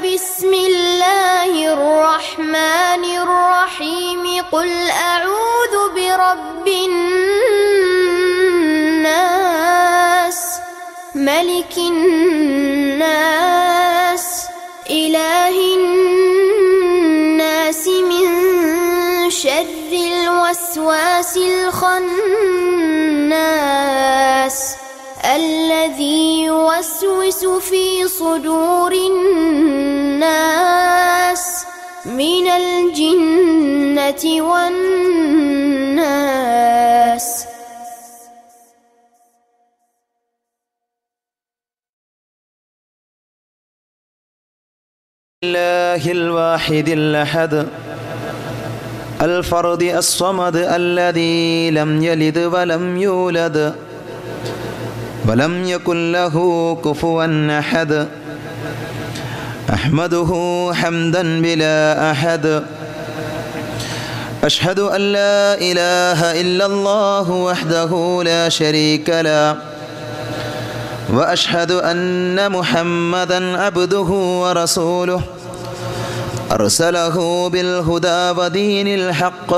بسم الله الرحمن الرحيم قل أعوذ برب الناس ملك الناس إله الناس من شر الوسواس الخناس الذي يوسوس في صدور الناس من الجنة والناس الله الواحد الأحد الفرد الصمد الذي لم يلد ولم يولد ولم يكن له كفوا أحد أحمده حمدا بلا أحد أشهد أن لا إله إلا الله وحده لا شريك له واشهد ان محمدا عبده ورسوله ارسله بالهدى ودين الحق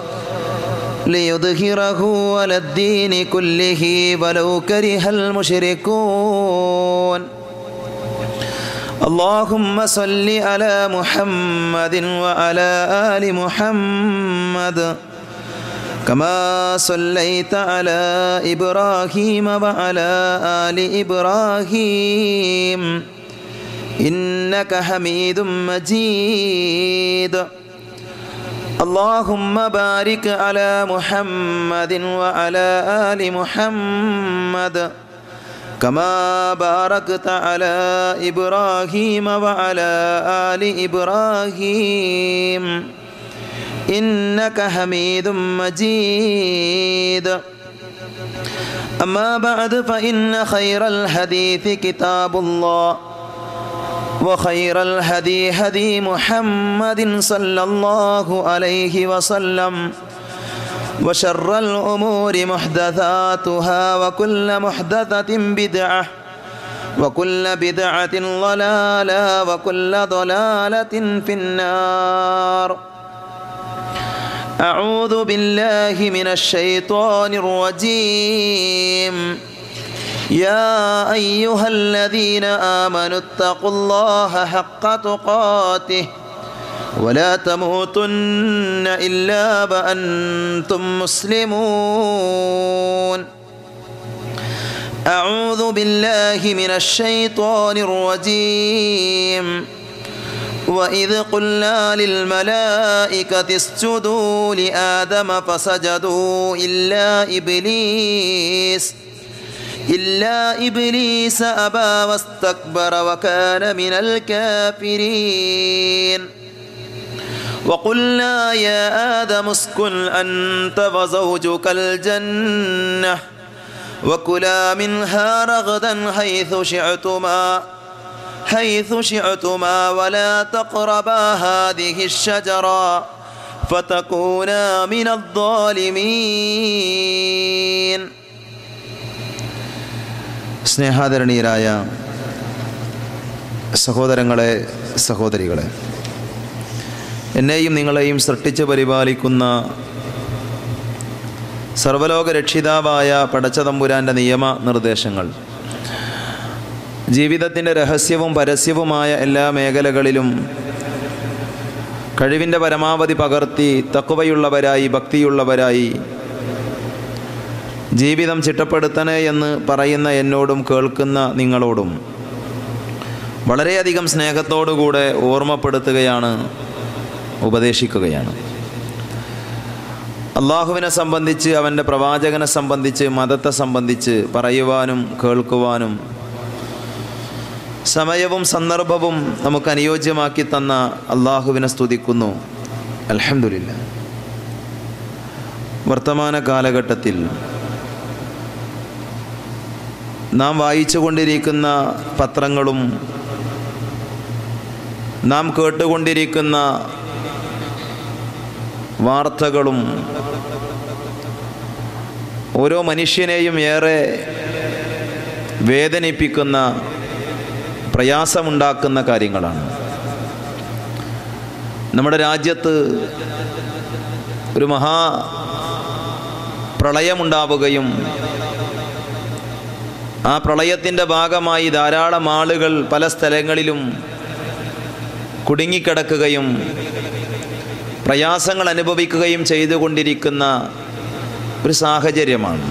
ليظهره على الدين كله ولو كره المشركون اللهم صل على محمد وعلى ال محمد كما صليت على إبراهيم وعلى آل إبراهيم إنك حميد مجيد اللهم بارك على محمد وعلى آل محمد كما باركت على إبراهيم وعلى آل إبراهيم إنك حميد مجيد أما بعد فإن خير الحديث كتاب الله وخير الهدي هدي محمد صلى الله عليه وسلم وشر الأمور محدثاتها وكل محدثة بدعة وكل بدعة ضلالة وكل ضلالة في النار أعوذ بالله من الشيطان الرجيم يا أيها الذين آمنوا اتقوا الله حق تقاته ولا تموتن إلا وأنتم مسلمون أعوذ بالله من الشيطان الرجيم وإذ قلنا للملائكة اسجدوا لآدم فسجدوا إلا إبليس إلا إبليس أبى واستكبر وكان من الكافرين وقلنا يا آدم اسكن أنت وزوجك الجنة وكلا منها رغدا حيث شئتما حيث شئتما ولا تقربا هذه الشجرة فتكونا من الظالمين സ്നേഹാദരണീയരായ സഹോദരങ്ങളെ സഹോദരികളെ എന്നെയും നിങ്ങളെയും സൃഷ്ടിച്ച് പരിപാലിക്കുന്ന സർവലോക രക്ഷിതാവായ പടച്ചതമ്പുരാൻ്റെ നിയമ നിർദ്ദേശങ്ങൾ ജീവിതത്തിൻ്റെ രഹസ്യവും പരസ്യവുമായ എല്ലാ മേഖലകളിലും കഴിവിൻ്റെ പരമാവധി പകർത്തി തക്കുവയുള്ളവരായി ഭക്തിയുള്ളവരായി ജീവിതം ചിട്ടപ്പെടുത്തണേ എന്ന് പറയുന്ന എന്നോടും കേൾക്കുന്ന നിങ്ങളോടും വളരെയധികം സ്നേഹത്തോടുകൂടെ ഓർമ്മപ്പെടുത്തുകയാണ് ഉപദേശിക്കുകയാണ് അള്ളാഹുവിനെ സംബന്ധിച്ച് അവൻ്റെ പ്രവാചകനെ സംബന്ധിച്ച് മതത്തെ സംബന്ധിച്ച് പറയുവാനും കേൾക്കുവാനും സമയവും സന്ദർഭവും നമുക്ക് അനുയോജ്യമാക്കി തന്ന അള്ളാഹുവിനെ സ്തുതിക്കുന്നു അലഹമില്ല വർത്തമാന കാലഘട്ടത്തിൽ നാം വായിച്ചുകൊണ്ടിരിക്കുന്ന പത്രങ്ങളും നാം കേട്ടുകൊണ്ടിരിക്കുന്ന വാർത്തകളും ഓരോ മനുഷ്യനെയും ഏറെ വേദനിപ്പിക്കുന്ന പ്രയാസമുണ്ടാക്കുന്ന കാര്യങ്ങളാണ് നമ്മുടെ രാജ്യത്ത് ഒരു മഹാ പ്രളയമുണ്ടാവുകയും ആ പ്രളയത്തിൻ്റെ ഭാഗമായി ധാരാളം ആളുകൾ പല സ്ഥലങ്ങളിലും കുടുങ്ങിക്കിടക്കുകയും പ്രയാസങ്ങൾ അനുഭവിക്കുകയും ചെയ്തുകൊണ്ടിരിക്കുന്ന ഒരു സാഹചര്യമാണ്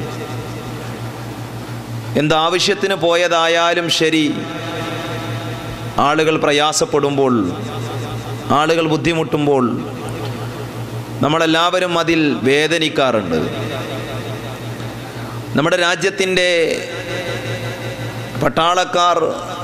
എന്താവശ്യത്തിന് പോയതായാലും ശരി ആളുകൾ പ്രയാസപ്പെടുമ്പോൾ ആളുകൾ ബുദ്ധിമുട്ടുമ്പോൾ നമ്മളെല്ലാവരും അതിൽ വേദനിക്കാറുണ്ട് നമ്മുടെ രാജ്യത്തിൻ്റെ പട്ടാളക്കാർ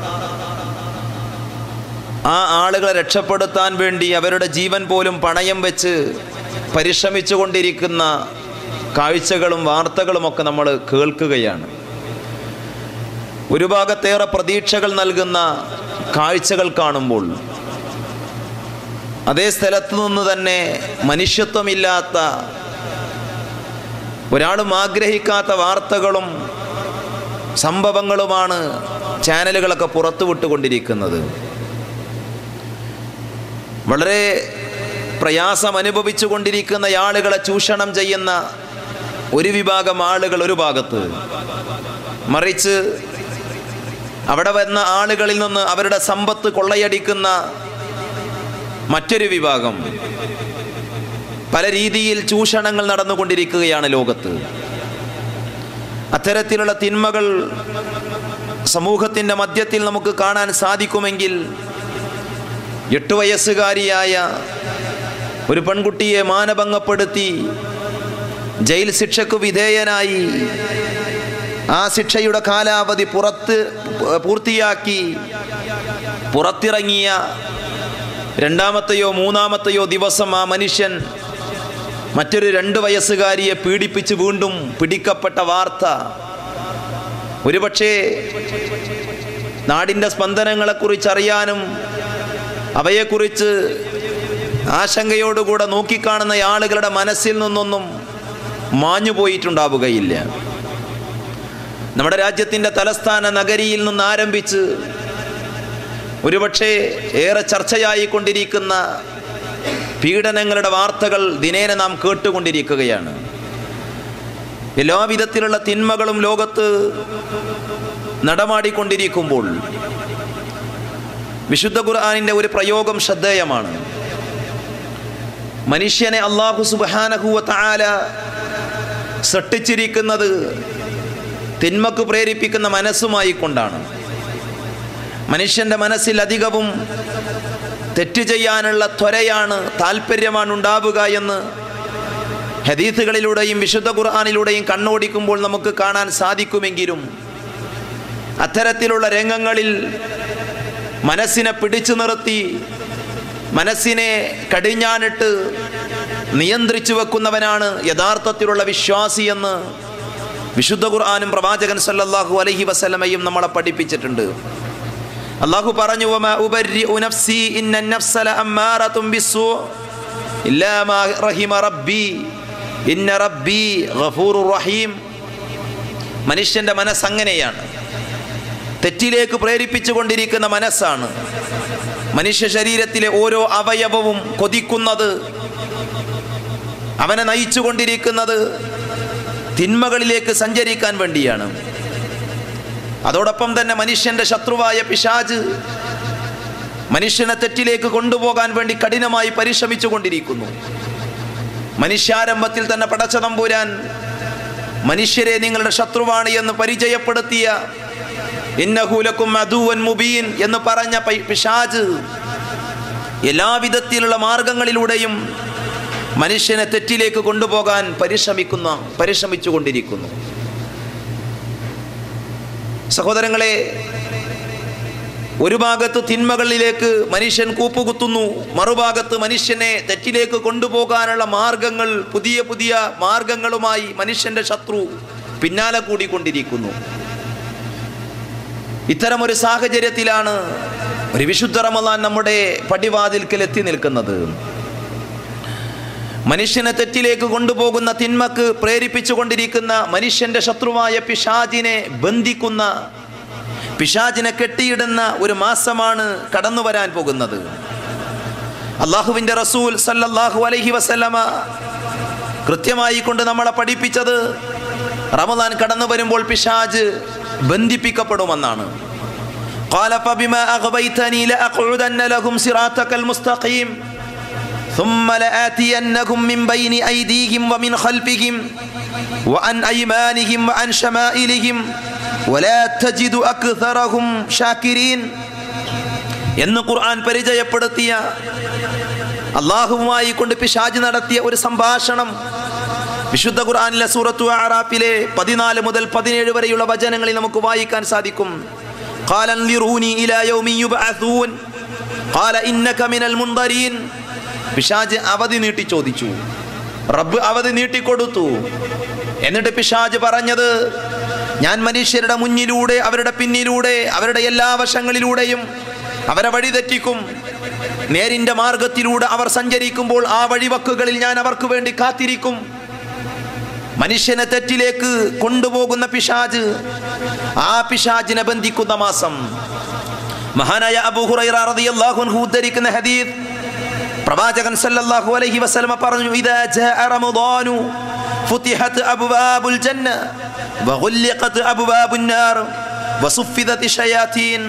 ആ ആളുകളെ രക്ഷപ്പെടുത്താൻ വേണ്ടി അവരുടെ ജീവൻ പോലും പണയം വെച്ച് പരിശ്രമിച്ചു കൊണ്ടിരിക്കുന്ന കാഴ്ചകളും വാർത്തകളുമൊക്കെ നമ്മൾ കേൾക്കുകയാണ് ഒരു ഭാഗത്തേറെ പ്രതീക്ഷകൾ നൽകുന്ന കാഴ്ചകൾ കാണുമ്പോൾ അതേ സ്ഥലത്തു നിന്ന് തന്നെ മനുഷ്യത്വമില്ലാത്ത ഒരാളും ആഗ്രഹിക്കാത്ത വാർത്തകളും സംഭവങ്ങളുമാണ് ചാനലുകളൊക്കെ പുറത്തുവിട്ടുകൊണ്ടിരിക്കുന്നത് വളരെ പ്രയാസം അനുഭവിച്ചു കൊണ്ടിരിക്കുന്ന ആളുകളെ ചൂഷണം ചെയ്യുന്ന ഒരു വിഭാഗം ആളുകൾ ഒരു ഭാഗത്ത് മറിച്ച് അവിടെ വന്ന ആളുകളിൽ നിന്ന് അവരുടെ സമ്പത്ത് കൊള്ളയടിക്കുന്ന മറ്റൊരു വിഭാഗം പല രീതിയിൽ ചൂഷണങ്ങൾ നടന്നുകൊണ്ടിരിക്കുകയാണ് ലോകത്ത് അത്തരത്തിലുള്ള തിന്മകൾ സമൂഹത്തിൻ്റെ മധ്യത്തിൽ നമുക്ക് കാണാൻ സാധിക്കുമെങ്കിൽ എട്ട് വയസ്സുകാരിയായ ഒരു പെൺകുട്ടിയെ മാനഭംഗപ്പെടുത്തി ജയിൽ ശിക്ഷയ്ക്ക് വിധേയനായി ആ ശിക്ഷയുടെ കാലാവധി പുറത്ത് പൂർത്തിയാക്കി പുറത്തിറങ്ങിയ രണ്ടാമത്തെയോ മൂന്നാമത്തെയോ ദിവസം ആ മനുഷ്യൻ മറ്റൊരു രണ്ട് വയസ്സുകാരിയെ പീഡിപ്പിച്ച് വീണ്ടും പിടിക്കപ്പെട്ട വാർത്ത ഒരുപക്ഷേ നാടിൻ്റെ സ്പന്ദനങ്ങളെക്കുറിച്ച് അറിയാനും അവയെക്കുറിച്ച് ആശങ്കയോടുകൂടെ നോക്കിക്കാണുന്ന ആളുകളുടെ മനസ്സിൽ നിന്നൊന്നും മാഞ്ഞു പോയിട്ടുണ്ടാവുകയില്ല നമ്മുടെ രാജ്യത്തിൻ്റെ തലസ്ഥാന നഗരിയിൽ നിന്ന് ആരംഭിച്ച് ഒരുപക്ഷെ ഏറെ ചർച്ചയായി കൊണ്ടിരിക്കുന്ന പീഡനങ്ങളുടെ വാർത്തകൾ ദിനേന നാം കേട്ടുകൊണ്ടിരിക്കുകയാണ് എല്ലാവിധത്തിലുള്ള തിന്മകളും ലോകത്ത് നടമാടിക്കൊണ്ടിരിക്കുമ്പോൾ വിശുദ്ധ ഖുർആാനിൻ്റെ ഒരു പ്രയോഗം ശ്രദ്ധേയമാണ് മനുഷ്യനെ അള്ളാഹു സുബാനഹുവ താല സൃഷ്ടിച്ചിരിക്കുന്നത് തിന്മക്ക് പ്രേരിപ്പിക്കുന്ന മനസ്സുമായി കൊണ്ടാണ് മനുഷ്യൻ്റെ മനസ്സിൽ അധികവും തെറ്റ് ചെയ്യാനുള്ള ത്വരയാണ് താല്പര്യമാണ് ഉണ്ടാവുക എന്ന് ഹദീസുകളിലൂടെയും വിശുദ്ധ ഖുർആാനിലൂടെയും കണ്ണോടിക്കുമ്പോൾ നമുക്ക് കാണാൻ സാധിക്കുമെങ്കിലും അത്തരത്തിലുള്ള രംഗങ്ങളിൽ മനസ്സിനെ പിടിച്ചു നിർത്തി മനസ്സിനെ കടിഞ്ഞാനിട്ട് നിയന്ത്രിച്ചു വെക്കുന്നവനാണ് യഥാർത്ഥത്തിലുള്ള വിശ്വാസി എന്ന് വിശുദ്ധ ഖുർആാനും പ്രവാചകൻ സല്ലല്ലാഹു അലൈഹി വസല്ലമയും നമ്മളെ പഠിപ്പിച്ചിട്ടുണ്ട് അള്ളാഹു പറഞ്ഞു "വമാ ഉബർരിഉ നഫ്സി ഇന്ന النفس لأمارة بالسوء إلا ما رحم ربي ഇന്ന റബ്ബി ഗഫൂറുർ റഹീം മനുഷ്യന്റെ മനസ്സ് അങ്ങനെയാണ് തെറ്റിലേക്ക് പ്രേരിപ്പിച്ചു കൊണ്ടിരിക്കുന്ന മനസ്സാണ് മനുഷ്യ ശരീരത്തിലെ ഓരോ അവയവവും കൊതിക്കുന്നത് അവനെ നയിച്ചു കൊണ്ടിരിക്കുന്നത് തിന്മകളിലേക്ക് സഞ്ചരിക്കാൻ വേണ്ടിയാണ് അതോടൊപ്പം തന്നെ മനുഷ്യന്റെ ശത്രുവായ പിശാജ് മനുഷ്യനെ തെറ്റിലേക്ക് കൊണ്ടുപോകാൻ വേണ്ടി കഠിനമായി പരിശ്രമിച്ചു കൊണ്ടിരിക്കുന്നു മനുഷ്യാരംഭത്തിൽ തന്നെ പടച്ച തമ്പുരാൻ മനുഷ്യരെ നിങ്ങളുടെ ശത്രുവാണ് എന്ന് പരിചയപ്പെടുത്തിയ ഇന്നഹൂലക്കും അദൂവൻ മുബീൻ എന്ന് പറഞ്ഞ പൈ- പിശാജ് എല്ലാവിധത്തിലുള്ള മാർഗങ്ങളിലൂടെയും മനുഷ്യനെ തെറ്റിലേക്ക് കൊണ്ടുപോകാൻ പരിശ്രമിക്കുന്ന പരിശ്രമിച്ചു കൊണ്ടിരിക്കുന്നു സഹോദരങ്ങളെ ഒരു ഭാഗത്ത് തിന്മകളിലേക്ക് മനുഷ്യൻ കൂപ്പുകുത്തുന്നു മറുഭാഗത്ത് മനുഷ്യനെ തെറ്റിലേക്ക് കൊണ്ടുപോകാനുള്ള മാർഗങ്ങൾ പുതിയ പുതിയ മാർഗങ്ങളുമായി മനുഷ്യന്റെ ശത്രു പിന്നാലെ കൂടിക്കൊണ്ടിരിക്കുന്നു ഇത്തരമൊരു സാഹചര്യത്തിലാണ് ഒരു വിശുദ്ധ റമദാൻ നമ്മുടെ പടിവാതിൽക്കൽ എത്തി നിൽക്കുന്നത് മനുഷ്യനെ തെറ്റിലേക്ക് കൊണ്ടുപോകുന്ന തിന്മക്ക് പ്രേരിപ്പിച്ചുകൊണ്ടിരിക്കുന്ന മനുഷ്യന്റെ ശത്രുവായ പിശാജിനെ ബന്ധിക്കുന്ന പിശാജിനെ കെട്ടിയിടുന്ന ഒരു മാസമാണ് കടന്നു വരാൻ പോകുന്നത് അള്ളാഹുവിൻ്റെ റസൂൽ സല്ലല്ലാഹു അലൈഹി വസല്ലമ കൃത്യമായി കൊണ്ട് നമ്മളെ പഠിപ്പിച്ചത് റമദാൻ കടന്നു വരുമ്പോൾ പിശാജ് ബന്ധിപ്പിക്കപ്പെടുമെന്നാണ് قال فبما أغويتني لأقعدن لهم صراطك المستقيم ثم لآتينهم من بين أيديهم ومن خلفهم وعن أيمانهم وعن شمائلهم ولا تجد أكثرهم شاكرين എന്ന് ഖുർആൻ പരിചയപ്പെടുത്തിയ അള്ളാഹുവുമായി കൊണ്ട് പിശാജ് നടത്തിയ ഒരു സംഭാഷണം വിശുദ്ധ ഖുർആനിലെ സൂറത്തു ആറാപ്പിലെ പതിനാല് മുതൽ പതിനേഴ് വരെയുള്ള വചനങ്ങളിൽ നമുക്ക് വായിക്കാൻ സാധിക്കും قال انظروني إلى يوم يبعثون قال إنك من المنظرين പിശാജ് അവധി നീട്ടി ചോദിച്ചു റബ്ബ് അവധി നീട്ടിക്കൊടുത്തു എന്നിട്ട് പിശാജ് പറഞ്ഞത് ഞാൻ മനുഷ്യരുടെ മുന്നിലൂടെ അവരുടെ പിന്നിലൂടെ അവരുടെ എല്ലാ വശങ്ങളിലൂടെയും അവരെ വഴിതെറ്റിക്കും നേരിന്റെ മാർഗത്തിലൂടെ അവർ സഞ്ചരിക്കുമ്പോൾ ആ വഴിവക്കുകളിൽ ഞാൻ അവർക്ക് വേണ്ടി കാത്തിരിക്കും മനുഷ്യനെ തെറ്റിലേക്ക് കൊണ്ടുപോകുന്ന പിശാജ് ആ പിശാജിനെ ബന്ധിക്കുന്ന മാസം മഹാനായ അബൂ ഹുറൈറ റളിയല്ലാഹു അൻഹു ഉദ്ധരിക്കുന്ന ഹദീസ് പ്രവാചകൻ സല്ലല്ലാഹു അലൈഹി വസല്ലമ പറഞ്ഞു ഇദാ ജാഅ റമദാനു ഫുതിഹത് അബ്വാബുൽ ജന്ന വഗുല്ലിഖത് അബ്വാബുൻ നാർ വസുഫിദത് ശയാതീൻ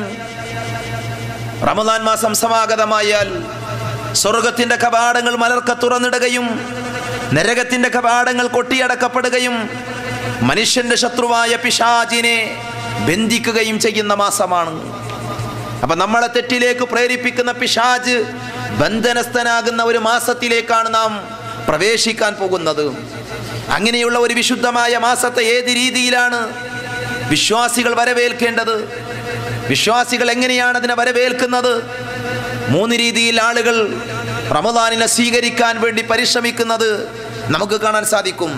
റമദാൻ മാസം സമാഗതമായാൽ സ്വർഗത്തിന്റെ കവാടങ്ങൾ മലർക്ക തുറന്നിടുകയും നരകത്തിന്റെ കവാടങ്ങൾ കൊട്ടിയടക്കപ്പെടുകയും മനുഷ്യന്റെ ശത്രുവായ പിശാചിനെ ബന്ധിക്കുകയും ചെയ്യുന്ന മാസമാണ് അപ്പൊ നമ്മളെ തെറ്റിലേക്ക് പ്രേരിപ്പിക്കുന്ന പിശാജ് ബന്ധനസ്ഥനാകുന്ന ഒരു മാസത്തിലേക്കാണ് നാം പ്രവേശിക്കാൻ പോകുന്നത് അങ്ങനെയുള്ള ഒരു വിശുദ്ധമായ മാസത്തെ ഏത് രീതിയിലാണ് വിശ്വാസികൾ വരവേൽക്കേണ്ടത് വിശ്വാസികൾ എങ്ങനെയാണ് അതിനെ വരവേൽക്കുന്നത് മൂന്ന് രീതിയിൽ ആളുകൾ റമദാനിനെ സ്വീകരിക്കാൻ വേണ്ടി പരിശ്രമിക്കുന്നത് നമുക്ക് കാണാൻ സാധിക്കും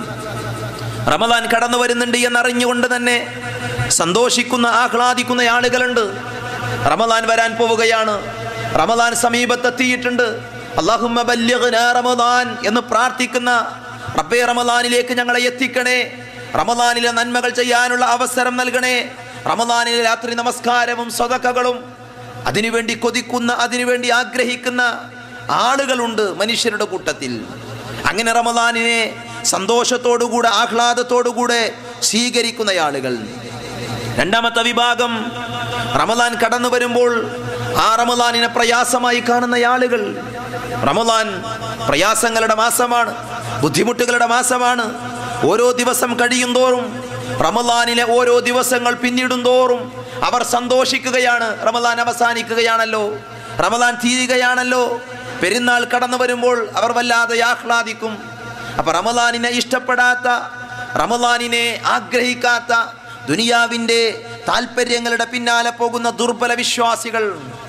റമദാൻ കടന്നു വരുന്നുണ്ട് എന്നറിഞ്ഞുകൊണ്ട് തന്നെ സന്തോഷിക്കുന്ന ആഹ്ലാദിക്കുന്ന ആളുകളുണ്ട് റമദാൻ വരാൻ പോവുകയാണ് റമദാൻ സമീപത്തെത്തിയിട്ടുണ്ട് അള്ളാഹുമ്മ ബല്ലിഗ്നാ റമദാൻ എന്ന് പ്രാർത്ഥിക്കുന്ന റബ്ബേ റമദാനിലേക്ക് ഞങ്ങളെ എത്തിക്കണേ റമദാനിലെ നന്മകൾ ചെയ്യാനുള്ള അവസരം നൽകണേ റമദാനിലെ രാത്രി നമസ്കാരവും സ്വതക്കകളും അതിനുവേണ്ടി കൊതിക്കുന്ന അതിനുവേണ്ടി ആഗ്രഹിക്കുന്ന ആളുകളുണ്ട് മനുഷ്യരുടെ കൂട്ടത്തിൽ അങ്ങനെ റമദാനിനെ സന്തോഷത്തോടുകൂടെ ആഹ്ലാദത്തോടുകൂടെ സ്വീകരിക്കുന്ന ആളുകൾ രണ്ടാമത്തെ വിഭാഗം റമദാൻ കടന്നു വരുമ്പോൾ ആ റമദാനിനെ പ്രയാസമായി കാണുന്ന ആളുകൾ റമദാൻ പ്രയാസങ്ങളുടെ മാസമാണ് ബുദ്ധിമുട്ടുകളുടെ മാസമാണ് ഓരോ ദിവസം കഴിയും തോറും റമദാനിലെ ഓരോ ദിവസങ്ങൾ പിന്നിടും തോറും അവർ സന്തോഷിക്കുകയാണ് റമദാൻ അവസാനിക്കുകയാണല്ലോ റമദാൻ തീരുകയാണല്ലോ പെരുന്നാൾ കടന്നു വരുമ്പോൾ അവർ വല്ലാതെ ആഹ്ലാദിക്കും അപ്പൊ റമദാനിനെ ഇഷ്ടപ്പെടാത്ത റമദാനിനെ ആഗ്രഹിക്കാത്ത ദുനിയാവിൻ്റെ താല്പര്യങ്ങളുടെ പിന്നാലെ പോകുന്ന ദുർബല വിശ്വാസികൾ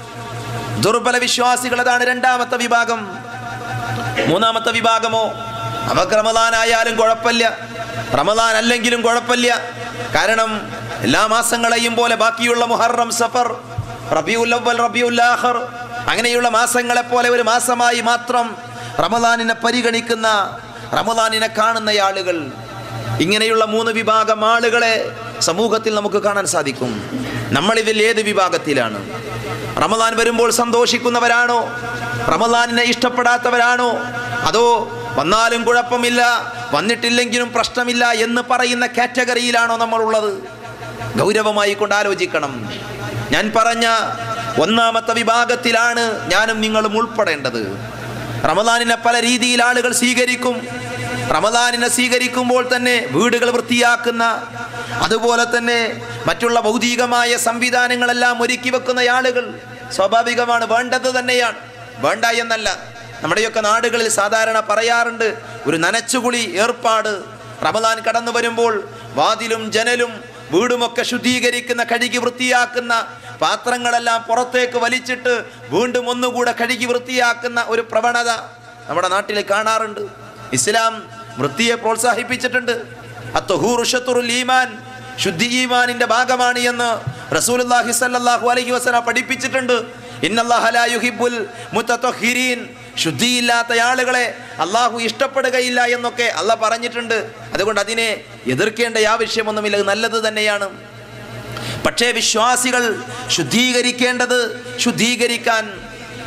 ദുർബല വിശ്വാസികൾ അതാണ് രണ്ടാമത്തെ വിഭാഗം മൂന്നാമത്തെ വിഭാഗമോ അവർക്ക് റമദാൻ ആയാലും കുഴപ്പമില്ല റമദാൻ അല്ലെങ്കിലും കുഴപ്പമില്ല കാരണം എല്ലാ മാസങ്ങളെയും പോലെ ബാക്കിയുള്ള മുഹറം സഫർ റബിയുൽ അവ്വൽ റബിയുൽ ആഖർ അങ്ങനെയുള്ള മാസങ്ങളെ പോലെ ഒരു മാസമായി മാത്രം റമദാനിനെ പരിഗണിക്കുന്ന റമദാനിനെ കാണുന്ന ആളുകൾ ഇങ്ങനെയുള്ള മൂന്ന് വിഭാഗം ആളുകളെ സമൂഹത്തിൽ നമുക്ക് കാണാൻ സാധിക്കും നമ്മൾ ഇതിൽ ഏത് വിഭാഗത്തിലാണ് റമദാൻ വരുമ്പോൾ സന്തോഷിക്കുന്നവരാണോ റമദാനിനെ ഇഷ്ടപ്പെടാത്തവരാണോ അതോ വന്നാലും കുഴപ്പമില്ല വന്നിട്ടില്ലെങ്കിലും പ്രശ്നമില്ല എന്ന് പറയുന്ന കാറ്റഗറിയിലാണോ നമ്മളുള്ളത് ഗൗരവമായി കൊണ്ട് ആലോചിക്കണം ഞാൻ പറഞ്ഞ ഒന്നാമത്തെ വിഭാഗത്തിലാണ് ഞാനും നിങ്ങളും ഉൾപ്പെടേണ്ടത് റമദാനിനെ പല രീതിയിൽ ആളുകൾ സ്വീകരിക്കും റമദാനിനെ സ്വീകരിക്കുമ്പോൾ തന്നെ വീടുകൾ വൃത്തിയാക്കുന്ന അതുപോലെ തന്നെ മറ്റുള്ള ഭൗതികമായ സംവിധാനങ്ങളെല്ലാം ഒരുക്കി വെക്കുന്ന ആളുകൾ സ്വാഭാവികമാണ് വേണ്ടത് തന്നെയാണ് വേണ്ട എന്നല്ല നമ്മുടെയൊക്കെ നാടുകളിൽ സാധാരണ പറയാറുണ്ട് ഒരു നനച്ചുകുളി ഏർപ്പാട് റമദാൻ കടന്നു വരുമ്പോൾ വാതിലും ജനലും വീടുമൊക്കെ ശുദ്ധീകരിക്കുന്ന കഴുകി വൃത്തിയാക്കുന്ന പാത്രങ്ങളെല്ലാം പുറത്തേക്ക് വലിച്ചിട്ട് വീണ്ടും ഒന്നുകൂടെ കഴുകി വൃത്തിയാക്കുന്ന ഒരു പ്രവണത നമ്മുടെ നാട്ടിൽ കാണാറുണ്ട് ഇസ്ലാം വൃത്തിയെ പ്രോത്സാഹിപ്പിച്ചിട്ടുണ്ട് അത്തഹൂറുഷത്തുറുൽ ഈമാൻ ശുദ്ധി ഈമാനിന്റെ ഭാഗമാണ് എന്ന് റസൂലുള്ളാഹി സ്വല്ലല്ലാഹു അലൈഹി വസല്ലം പഠിപ്പിച്ചിട്ടുണ്ട് ഇന്നല്ലാഹ ലാ യുഹിബ്ബുൽ മുത്തത്വഹിരീൻ ശുദ്ധിയില്ലാത്ത ആളുകളെ അള്ളാഹു ഇഷ്ടപ്പെടുകയില്ല എന്നൊക്കെ അള്ളാഹ് പറഞ്ഞിട്ടുണ്ട് അതുകൊണ്ട് അതിനെ എതിർക്കേണ്ട ആവശ്യമൊന്നുമില്ല അത് നല്ലത് തന്നെയാണ് പക്ഷേ വിശ്വാസികൾ ശുദ്ധീകരിക്കേണ്ടത് ശുദ്ധീകരിക്കാൻ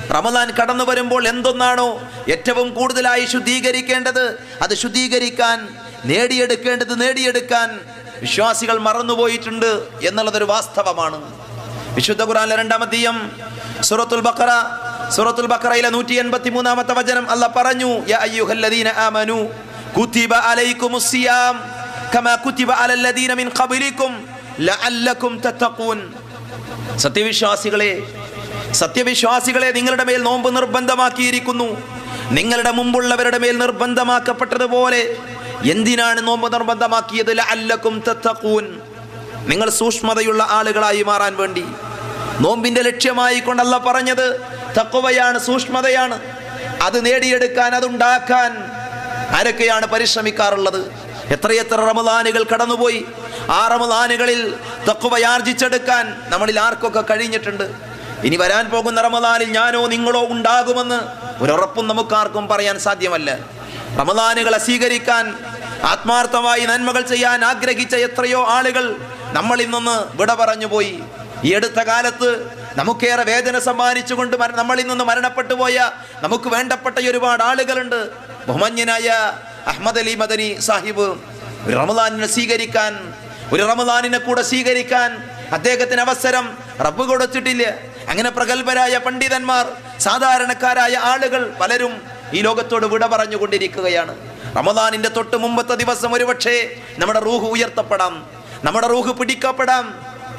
റമദാൻ കടന്നു വരുമ്പോൾ എന്തൊന്നാണോ ഏറ്റവും കൂടുതലായി ശുദ്ധീകരിക്കേണ്ടത് അത് ശുദ്ധീകരിക്കാൻ നേടിയെടുക്കേണ്ടത് നേടിയെടുക്കാൻ വിശ്വാസികൾ മറന്നുപോയിട്ടുണ്ട് എന്നുള്ളതൊരു വാസ്തവമാണ് വിശുദ്ധ ഖുറാനിലെ രണ്ടാമത്തെയും സൂറത്തുൽ ബഖറ സൂറത്തുൽ ബഖറയിലെ നൂറ്റി എൺപത്തി മൂന്നാമത്തെ വചനം അല്ല പറഞ്ഞു യാ അയ്യുഹല്ലദീന ആമനു കുതിബ അലൈക്കുമുസ് സിയാം കമാ കുതിബ അലല്ലദീന മിൻ ഖബലിക്കും ലഅല്ലക്കും തത്തഖൂൻ സത്യവിശ്വാസികളെ സത്യവിശ്വാസികളെ നിങ്ങളുടെ മേൽ നോമ്പ് നിർബന്ധമാക്കിയിരിക്കുന്നു നിങ്ങളുടെ മുമ്പുള്ളവരുടെ മേൽ നിർബന്ധമാക്കപ്പെട്ടതുപോലെ എന്തിനാണ് നോമ്പ് നിർബന്ധമാക്കിയത് ലഅല്ലക്കും തത്തഖൂൻ നിങ്ങൾ സൂക്ഷ്മതയുള്ള ആളുകളായി മാറാൻ വേണ്ടി നോമ്പിന്റെ ലക്ഷ്യമായി കൊണ്ടല്ല പറഞ്ഞത് തക്കുവയാണ് സൂക്ഷ്മതയാണ് അത് നേടിയെടുക്കാൻ അതുണ്ടാക്കാൻ ആരൊക്കെയാണ് പരിശ്രമിക്കാറുള്ളത് എത്രയെത്ര റമദാനുകൾ കടന്നുപോയി ആ റമദാനുകളിൽ തക്കുവയാർജിച്ചെടുക്കാൻ നമ്മളിൽ ആർക്കൊക്കെ കഴിഞ്ഞിട്ടുണ്ട് ഇനി വരാൻ പോകുന്ന റമദാനിൽ ഞാനോ നിങ്ങളോ ഉണ്ടാകുമെന്ന് ഒരുറപ്പും നമുക്കാർക്കും പറയാൻ സാധ്യമല്ല റമദാനുകളെ സ്വീകരിക്കാൻ ആത്മാർത്ഥമായി നന്മകൾ ചെയ്യാൻ ആഗ്രഹിച്ച എത്രയോ ആളുകൾ നമ്മളിൽ നിന്ന് വിട പറഞ്ഞു പോയി ഈ അടുത്ത കാലത്ത് നമുക്കേറെ വേദന സമ്മാനിച്ചുകൊണ്ട് മര- നമ്മളിൽ നിന്ന് മരണപ്പെട്ടു പോയ നമുക്ക് വേണ്ടപ്പെട്ട ഒരുപാട് ആളുകളുണ്ട് ബഹുമന്യനായ അഹമ്മദ് അലി മദനി സാഹിബ് ഒരു റമദാനിനെ സ്വീകരിക്കാൻ ഒരു റമദാനിനെ കൂടെ സ്വീകരിക്കാൻ അദ്ദേഹത്തിന് അവസരം റബ്ബ് കൊടുത്തിട്ടില്ല അങ്ങനെ പ്രഗത്ഭരായ പണ്ഡിതന്മാർ സാധാരണക്കാരായ ആളുകൾ പലരും ഈ ലോകത്തോട് വിട പറഞ്ഞുകൊണ്ടിരിക്കുകയാണ് റമദാനിന്റെ തൊട്ട് മുമ്പത്തെ ദിവസം ഒരുപക്ഷെ നമ്മുടെ റൂഹ് ഉയർത്തപ്പെടാം നമ്മുടെ റൂഹ് പിടിക്കപ്പെടാം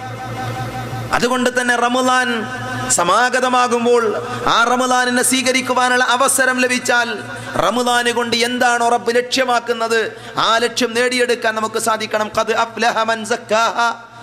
അതുകൊണ്ട് തന്നെ റമദാൻ സമാഗതമാകുമ്പോൾ ആ റമദാനിനെ സ്വീകരിക്കുവാനുള്ള അവസരം ലഭിച്ചാൽ റമദാന് കൊണ്ട് എന്താണോ റബ്ബ് ലക്ഷ്യമാക്കുന്നത് ആ ലക്ഷ്യം നേടിയെടുക്കാൻ നമുക്ക് സാധിക്കണം ഖദ് അഫ്ലഹ മൻ സക്കാഹ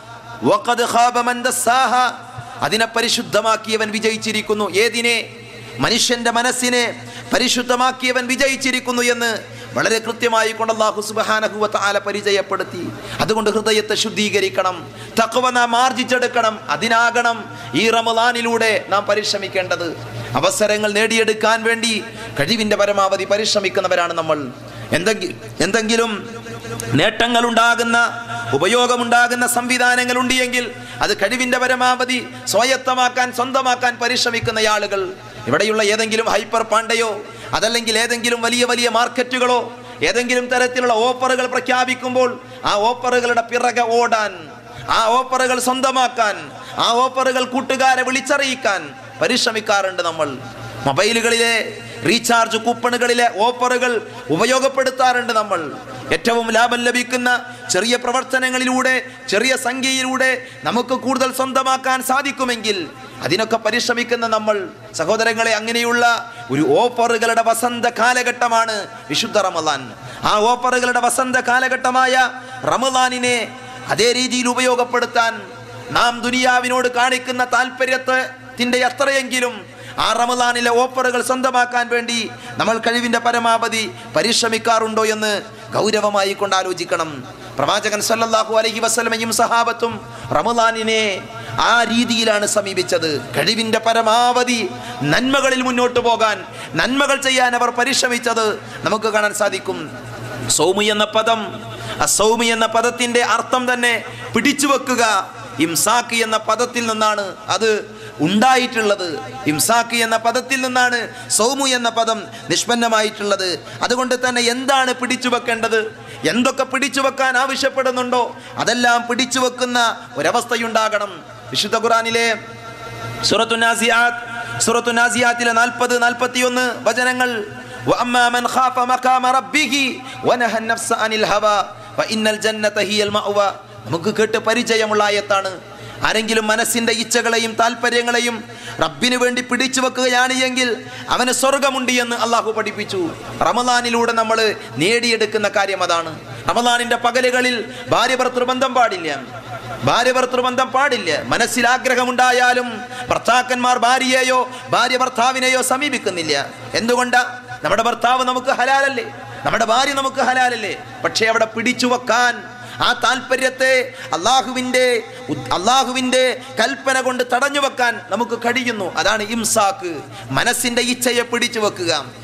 വഖദ് ഖാബ മൻ ദസ്സാഹ അതിനെ പരിശുദ്ധമാക്കിയവൻ വിജയിച്ചിരിക്കുന്നു ഏതിനെ മനുഷ്യന്റെ മനസ്സിനെ പരിശുദ്ധമാക്കിയവൻ വിജയിച്ചിരിക്കുന്നു എന്ന് വളരെ കൃത്യമായി കൊണ്ട് അള്ളാഹു സുബ്ഹാനഹു വ തആല പരിചയപ്പെടുത്തി അതുകൊണ്ട് ഹൃദയത്തെ ശുദ്ധീകരിക്കണം തഖ്വ നാം ആർജിച്ചെടുക്കണം അതിനാകണം ഈ റമദാനിലൂടെ നാം പരിശ്രമിക്കേണ്ടത് അവസരങ്ങൾ നേടിയെടുക്കാൻ വേണ്ടി കഴിവിന്റെ പരമാവധി പരിശ്രമിക്കുന്നവരാണ് നമ്മൾ എന്തെങ്കിലും എന്തെങ്കിലും നേട്ടങ്ങൾ ഉണ്ടാകുന്ന ഉപയോഗമുണ്ടാകുന്ന സംവിധാനങ്ങൾ ഉണ്ട് എങ്കിൽ അത് കഴിവിന്റെ പരമാവധി സ്വായത്തമാക്കാൻ സ്വന്തമാക്കാൻ പരിശ്രമിക്കുന്ന ആളുകൾ ഇവിടെയുള്ള ഏതെങ്കിലും ഹൈപ്പർ പാണ്ടയോ അതല്ലെങ്കിൽ ഏതെങ്കിലും വലിയ വലിയ മാർക്കറ്റുകളോ ഏതെങ്കിലും തരത്തിലുള്ള ഓഫറുകൾ പ്രഖ്യാപിക്കുമ്പോൾ ആ ഓഫറുകളുടെ പിറകെ ഓടാൻ ആ ഓഫറുകൾ സ്വന്തമാക്കാൻ ആ ഓഫറുകൾ കൂട്ടുകാരെ വിളിച്ചറിയിക്കാൻ പരിശ്രമിക്കാറുണ്ട് നമ്മൾ മൊബൈലുകളിലെ റീചാർജ് കൂപ്പണുകളിലെ ഓഫറുകൾ ഉപയോഗപ്പെടുത്താറുണ്ട് നമ്മൾ ഏറ്റവും ലാഭം ലഭിക്കുന്ന ചെറിയ പ്രവർത്തനങ്ങളിലൂടെ ചെറിയ സംഖ്യയിലൂടെ നമുക്ക് കൂടുതൽ സ്വന്തമാക്കാൻ സാധിക്കുമെങ്കിൽ അതിനൊക്കെ പരിശ്രമിക്കുന്ന നമ്മൾ സഹോദരങ്ങളെ അങ്ങനെയുള്ള ഒരു ഓഫറുകളുടെ വസന്ത കാലഘട്ടമാണ് വിശുദ്ധ റമദാൻ ആ ഓഫറുകളുടെ വസന്ത കാലഘട്ടമായ റമദാനിനെ അതേ രീതിയിൽ ഉപയോഗപ്പെടുത്താൻ നാം ദുനിയാവിനോട് കാണിക്കുന്ന താല്പര്യത്തിന്റെ അത്രയെങ്കിലും ആ റമദാനിലെ ഓഫറുകൾ സ്വന്തമാക്കാൻ വേണ്ടി നമ്മൾ കഴിവിന്റെ പരമാവധി പരിശ്രമിക്കാറുണ്ടോ എന്ന് ഗൗരവമായി കൊണ്ട് ആലോചിക്കണം പ്രവാചകൻ സല്ലല്ലാഹു അലൈഹി വസല്ലമയും സഹാബത്തും റമദാനിനെ ആ രീതിയിലാണ് സമീപിച്ചത് കഴിവിന്റെ പരമാവധി നന്മകളിൽ മുന്നോട്ട് പോകാൻ നന്മകൾ ചെയ്യാൻ അവർ പരിശ്രമിച്ചത് നമുക്ക് കാണാൻ സാധിക്കും സൗമി എന്ന പദം അസൗമി എന്ന പദത്തിന്റെ അർത്ഥം തന്നെ പിടിച്ചു വെക്കുക ഇംസാക്ക് എന്ന പദത്തിൽ നിന്നാണ് അത് ഉണ്ടായിട്ടുള്ളത് ഇംസാക്ക് എന്ന പദത്തിൽ നിന്നാണ് സൗമു എന്ന പദം നിഷ്പന്നമായിട്ടുള്ളത് അതുകൊണ്ട് തന്നെ എന്താണ് പിടിച്ചു വെക്കേണ്ടത് എന്തൊക്കെ പിടിച്ചു വെക്കാൻ ആവശ്യപ്പെടുന്നുണ്ടോ അതെല്ലാം പിടിച്ചു വെക്കുന്ന ഒരവസ്ഥയുണ്ടാകണം വിശുദ്ധ ഖുറാനിലെ സൂറത്തു നാസിയാത്ത് സൂറത്തു നാസിയാത്തിലെ നാൽപ്പത് നാൽപ്പത്തിയൊന്ന് വചനങ്ങൾ وأما من خاف مقام ربه ونهى النفس عن الهوى فإن الجنة هي المأوى നമുക്ക് കേട്ട് പരിചയമുള്ള ആയത്താണ് ആരെങ്കിലും മനസ്സിന്റെ ഇച്ഛകളെയും താല്പര്യങ്ങളെയും റബ്ബിന് വേണ്ടി പിടിച്ചു വെക്കുകയാണ് എങ്കിൽ അവന് സ്വർഗമുണ്ട് എന്ന് അള്ളാഹു പഠിപ്പിച്ചു റമദാനിലൂടെ നമ്മൾ നേടിയെടുക്കുന്ന കാര്യം അതാണ് റമദാനിന്റെ പകലുകളിൽ ഭാര്യ ഭർത്തൃബന്ധം പാടില്ല ഭാര്യ ഭർത്തൃബന്ധം പാടില്ല മനസ്സിൽ ആഗ്രഹമുണ്ടായാലും ഭർത്താക്കന്മാർ ഭാര്യയെയോ ഭാര്യ ഭർത്താവിനെയോ സമീപിക്കുന്നില്ല എന്തുകൊണ്ടാ നമ്മുടെ ഭർത്താവ് നമുക്ക് ഹലാലല്ലേ നമ്മുടെ ഭാര്യ നമുക്ക് ഹലാലല്ലേ പക്ഷേ അവിടെ പിടിച്ചു വെക്കാൻ ആ താല്പര്യത്തെ അള്ളാഹുവിൻ്റെ ഉദ്- അള്ളാഹുവിൻ്റെ കൽപ്പന കൊണ്ട് തടഞ്ഞു വെക്കാൻ നമുക്ക് കഴിയുന്നു അതാണ് ഇംസാക്ക് മനസ്സിന്റെ ഇച്ഛയെ പിടിച്ചു വെക്കുക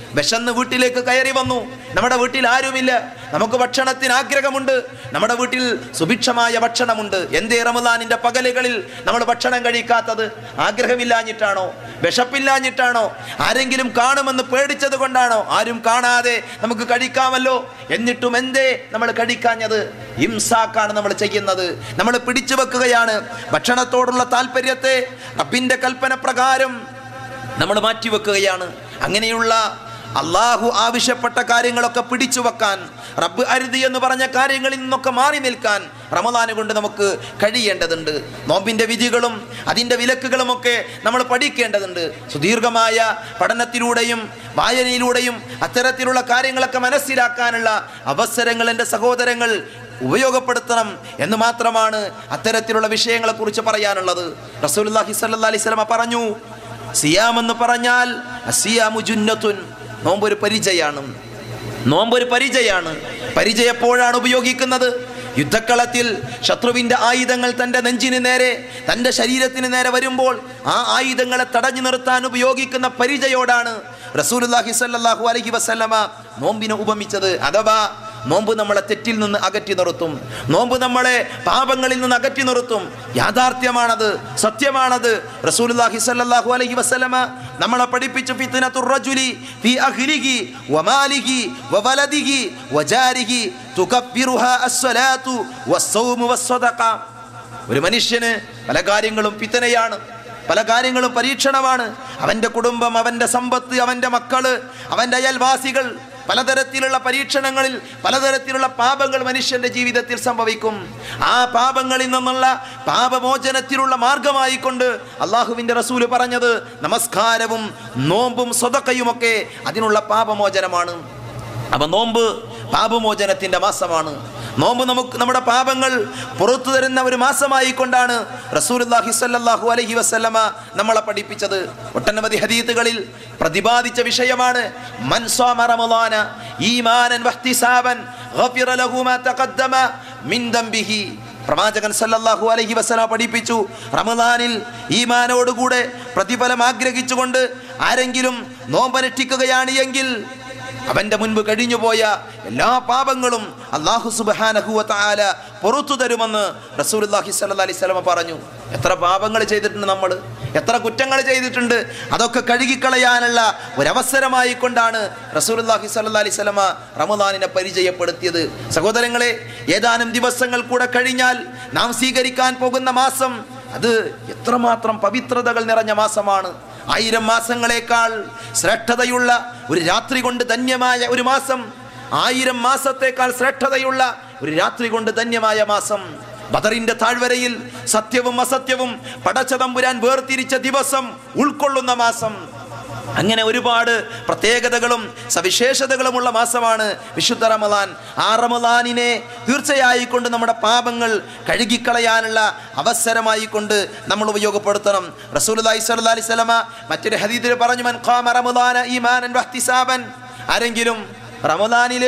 വിശന്ന് വീട്ടിലേക്ക് കയറി വന്നു നമ്മുടെ വീട്ടിൽ ആരുമില്ല നമുക്ക് ഭക്ഷണത്തിന് ആഗ്രഹമുണ്ട് നമ്മുടെ വീട്ടിൽ സുഭിക്ഷമായ ഭക്ഷണമുണ്ട് എന്തേ റമദാനിന്റെ പകലുകളിൽ നമ്മൾ ഭക്ഷണം കഴിക്കാത്തത് ആഗ്രഹമില്ലാഞ്ഞിട്ടാണോ വിശപ്പില്ലാഞ്ഞിട്ടാണോ ആരെങ്കിലും കാണുമെന്ന് പേടിച്ചത് കൊണ്ടാണോ ആരും കാണാതെ നമുക്ക് കഴിക്കാമല്ലോ എന്നിട്ടും എന്തേ നമ്മൾ കഴിക്കാഞ്ഞത് ഇംസാക്കാണ് നമ്മൾ ചെയ്യുന്നത് നമ്മൾ പിടിച്ചു വെക്കുകയാണ് ഭക്ഷണത്തോടുള്ള താല്പര്യത്തെ റബ്ബിന്റെ കൽപ്പന പ്രകാരം നമ്മൾ മാറ്റിവെക്കുകയാണ് അങ്ങനെയുള്ള അള്ളാഹു ആവശ്യപ്പെട്ട കാര്യങ്ങളൊക്കെ പിടിച്ചു വെക്കാൻ റബ്ബ് അരുതി എന്ന് പറഞ്ഞ കാര്യങ്ങളിൽ നിന്നൊക്കെ മാറി നിൽക്കാൻ റമദാന് കൊണ്ട് നമുക്ക് കഴിയേണ്ടതുണ്ട് നോമ്പിൻ്റെ വിധികളും അതിൻ്റെ വിലക്കുകളുമൊക്കെ നമ്മൾ പഠിക്കേണ്ടതുണ്ട് സുദീർഘമായ പഠനത്തിലൂടെയും വായനയിലൂടെയും അത്തരത്തിലുള്ള കാര്യങ്ങളൊക്കെ മനസ്സിലാക്കാനുള്ള അവസരങ്ങൾ എൻ്റെ സഹോദരങ്ങൾ ഉപയോഗപ്പെടുത്തണം എന്ന് മാത്രമാണ് അത്തരത്തിലുള്ള വിഷയങ്ങളെക്കുറിച്ച് പറയാനുള്ളത് റസൂലുള്ളാഹി സ്വല്ലല്ലാഹി അലൈഹി വസല്ലമ പറഞ്ഞു സിയാം എന്ന് പറഞ്ഞാൽ അസിയാമു ജുന്നത്തുൻ നോമ്പൊരു പരിചയാണ് നോമ്പൊരു പരിചയാണ് പരിചയ എപ്പോഴാണ് ഉപയോഗിക്കുന്നത് യുദ്ധക്കളത്തിൽ ശത്രുവിന്റെ ആയുധങ്ങൾ തൻ്റെ നെഞ്ചിന് നേരെ തൻ്റെ ശരീരത്തിന് നേരെ വരുമ്പോൾ ആ ആയുധങ്ങളെ തടഞ്ഞു നിർത്താൻ ഉപയോഗിക്കുന്ന പരിചയോടാണ് റസൂലുള്ളാഹി സ്വല്ലല്ലാഹു അലൈഹി വസല്ലമ നോമ്പിനെ ഉപമിച്ചത് അഥവാ നോമ്പ് നമ്മളെ തെറ്റിൽ നിന്ന് അകറ്റി നിർത്തും നോമ്പ് നമ്മളെ പാപങ്ങളിൽ നിന്ന് അകറ്റി നിർത്തും യാഥാർത്ഥ്യമാണത് സത്യമാണത് റസൂലുള്ളാഹി സ്വല്ലല്ലാഹു അലൈഹി വസല്ലമ നമ്മളെ പഠിപ്പിച്ചു ഫിത്നത്തുർ റജുലി ഫി അഹ്ലിഹി വമാലിഹി വവലദിഹി വജാരിഹി തുകഫിറുഹാ അസ്സലാത്തു വസ്സൗമു വസ്സദഖ ഒരു മനുഷ്യന് പല കാര്യങ്ങളും പിത്തനയാണ് പല കാര്യങ്ങളും പരീക്ഷണമാണ് അവൻ്റെ കുടുംബം അവൻ്റെ സമ്പത്ത് അവൻ്റെ മക്കള് അവൻ്റെ അയൽവാസികൾ പലതരത്തിലുള്ള പരീക്ഷണങ്ങളിൽ പലതരത്തിലുള്ള പാപങ്ങൾ മനുഷ്യന്റെ ജീവിതത്തിൽ സംഭവിക്കും ആ പാപങ്ങളിൽ നിന്നുള്ള പാപമോചനത്തിലുള്ള മാർഗമായി കൊണ്ട് അള്ളാഹുവിൻ്റെ റസൂല് പറഞ്ഞത് നമസ്കാരവും നോമ്പും സ്വതക്കയുമൊക്കെ അതിനുള്ള പാപമോചനമാണ് അപ്പൊ നോമ്പ് പാപമോചനത്തിന്റെ മാസമാണ് നോമ്പ് നമുക്ക് നമ്മുടെ പാപങ്ങൾ പുറത്തു തരുന്ന ഒരു മാസമായി കൊണ്ടാണ് റസൂലുള്ളാഹി സ്വല്ലല്ലാഹു അലൈഹി വസല്ലമ നമ്മളെ പഠിപ്പിച്ചത് ഒട്ടനവധി ഹദീത്തുകളിൽ പ്രതിപാദിച്ച വിഷയമാണ് മൻ സ്വാമ റമളാന ഈമാനൻ വഹ്തിസാബൻ ഗഫിറ ലഹു മാ തഖദ്ദമ മിൻ ദംബിഹി പ്രവാചകൻ സല്ലല്ലാഹു അലൈഹി വസല്ലമ പഠിപ്പിച്ചു റമദാനിൽ ഈമാനോടുകൂടെ പ്രതിഫലം ആഗ്രഹിച്ചുകൊണ്ട് ആരെങ്കിലും നോമ്പനുഷ്ഠിക്കുകയാണ് എങ്കിൽ അവന്റെ മുൻപ് കഴിഞ്ഞുപോയ എല്ലാ പാപങ്ങളും അള്ളാഹു സുബാനഹുവ താല പുറത്തു തരുമെന്ന് റസൂലുള്ളാഹി സ്വല്ലല്ലാഹി അലൈഹി വസല്ലമ പറഞ്ഞു എത്ര പാപങ്ങൾ ചെയ്തിട്ടുണ്ട് നമ്മൾ എത്ര കുറ്റങ്ങൾ ചെയ്തിട്ടുണ്ട് അതൊക്കെ കഴുകിക്കളയാനുള്ള ഒരവസരമായി കൊണ്ടാണ് റസൂലുള്ളാഹി സ്വല്ലല്ലാഹി അലൈഹി വസല്ലമ റമദാനിനെ പരിചയപ്പെടുത്തിയത് സഹോദരങ്ങളെ ഏതാനും ദിവസങ്ങൾ കൂടെ കഴിഞ്ഞാൽ നാം സ്വീകരിക്കാൻ പോകുന്ന മാസം അത് എത്രമാത്രം പവിത്രതകൾ നിറഞ്ഞ മാസമാണ് ആയിരം മാസങ്ങളെക്കാൾ ശ്രേഷ്ഠതയുള്ള ഒരു രാത്രി കൊണ്ട് ധന്യമായ ഒരു മാസം ആയിരം മാസത്തേക്കാൾ ശ്രേഷ്ഠതയുള്ള ഒരു രാത്രി കൊണ്ട് ധന്യമായ മാസം ബദറിന്റെ താഴ്വരയിൽ സത്യവും അസത്യവും പടച്ചതമ്പുരാൻ വേർതിരിച്ച ദിവസം ഉൾക്കൊള്ളുന്ന മാസം അങ്ങനെ ഒരുപാട് പ്രത്യേകതകളും സവിശേഷതകളുമുള്ള മാസമാണ് വിശുദ്ധ റമദാൻ ആ റമദാനിനെ തീർച്ചയായി കൊണ്ട് നമ്മുടെ പാപങ്ങൾ കഴുകിക്കളയാനുള്ള അവസരമായി കൊണ്ട് നമ്മൾ ഉപയോഗപ്പെടുത്തണം റസൂലുള്ളാഹി സ്വല്ലല്ലാഹി അലൈഹി വസല്ലമ മറ്റൊരു ഹദീസിൽ പറഞ്ഞു മൻ ഖാമ റമദാന ഈമാനൻ വഹ്തിസാബൻ ആരെങ്കിലും റമദാനിൽ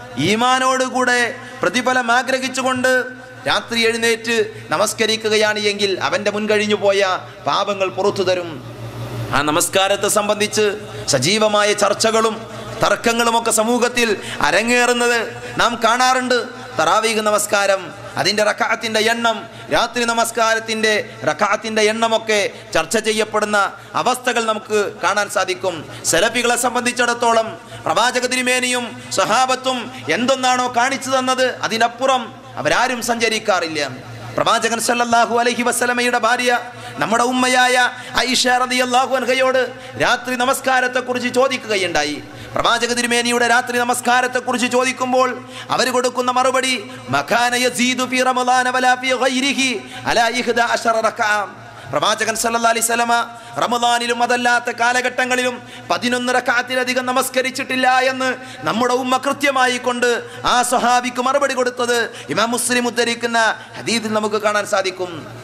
ഈമാനോടുകൂടെ പ്രതിഫലം ആഗ്രഹിച്ചുകൊണ്ട് രാത്രി എഴുന്നേറ്റ് നമസ്കരിക്കുകയാണ് എങ്കിൽ അവൻ്റെ മുൻകഴിഞ്ഞു പോയ പാപങ്ങൾ പുറത്തു തരും ആ നമസ്കാരത്തെ സംബന്ധിച്ച് സജീവമായ ചർച്ചകളും തർക്കങ്ങളുമൊക്കെ സമൂഹത്തിൽ അരങ്ങേറുന്നത് നാം കാണാറുണ്ട് തറാവീഹ് നമസ്കാരം അതിൻ്റെ റക്കാത്തിൻ്റെ എണ്ണം രാത്രി നമസ്കാരത്തിൻ്റെ റക്കാത്തിൻ്റെ എണ്ണമൊക്കെ ചർച്ച ചെയ്യപ്പെടുന്ന അവസ്ഥകൾ നമുക്ക് കാണാൻ സാധിക്കും സെലഫികളെ സംബന്ധിച്ചിടത്തോളം പ്രവാചക തിരുമേനിയും സഹാബത്തും എന്തൊന്നാണോ കാണിച്ചു തന്നത് അതിനപ്പുറം അവരാരും സഞ്ചരിക്കാറില്ല പ്രവാചകൻ സല്ലല്ലാഹു അലൈഹി വസല്ലമയുടെ ഭാര്യ നമ്മുടെ ഉമ്മയായ ഐഷ റളിയല്ലാഹു അൻഹയോട് രാത്രി നമസ്കാരത്തെക്കുറിച്ച് ചോദിക്കുകയുണ്ടായി പ്രവാചക തിരുമേനിയുടെ രാത്രി നമസ്കാരത്തെക്കുറിച്ച് ചോദിക്കുമ്പോൾ അവർ കൊടുക്കുന്ന മറുപടി മഖാന യസീദു ഫി റമളാന വലാ ഫി ഗൈരിഹി അലാ ഇഹ്ദ അശറ റക്അ പ്രവാചകൻ സല്ലല്ലാഹു അലൈഹി വസല്ലമ റമദാനിലും അതല്ലാത്ത കാലഘട്ടങ്ങളിലും പതിനൊന്ന് റക്കാത്തിലധികം നമസ്കരിച്ചിട്ടില്ല എന്ന് നമ്മുടെ ഉമ്മ കൃത്യമായി കൊണ്ട് ആ സ്വഹാബിക്ക് മറുപടി കൊടുത്തത് ഇമാം മുസ്ലിം ഉദ്ധരിക്കുന്ന ഹദീദിൽ നമുക്ക് കാണാൻ സാധിക്കും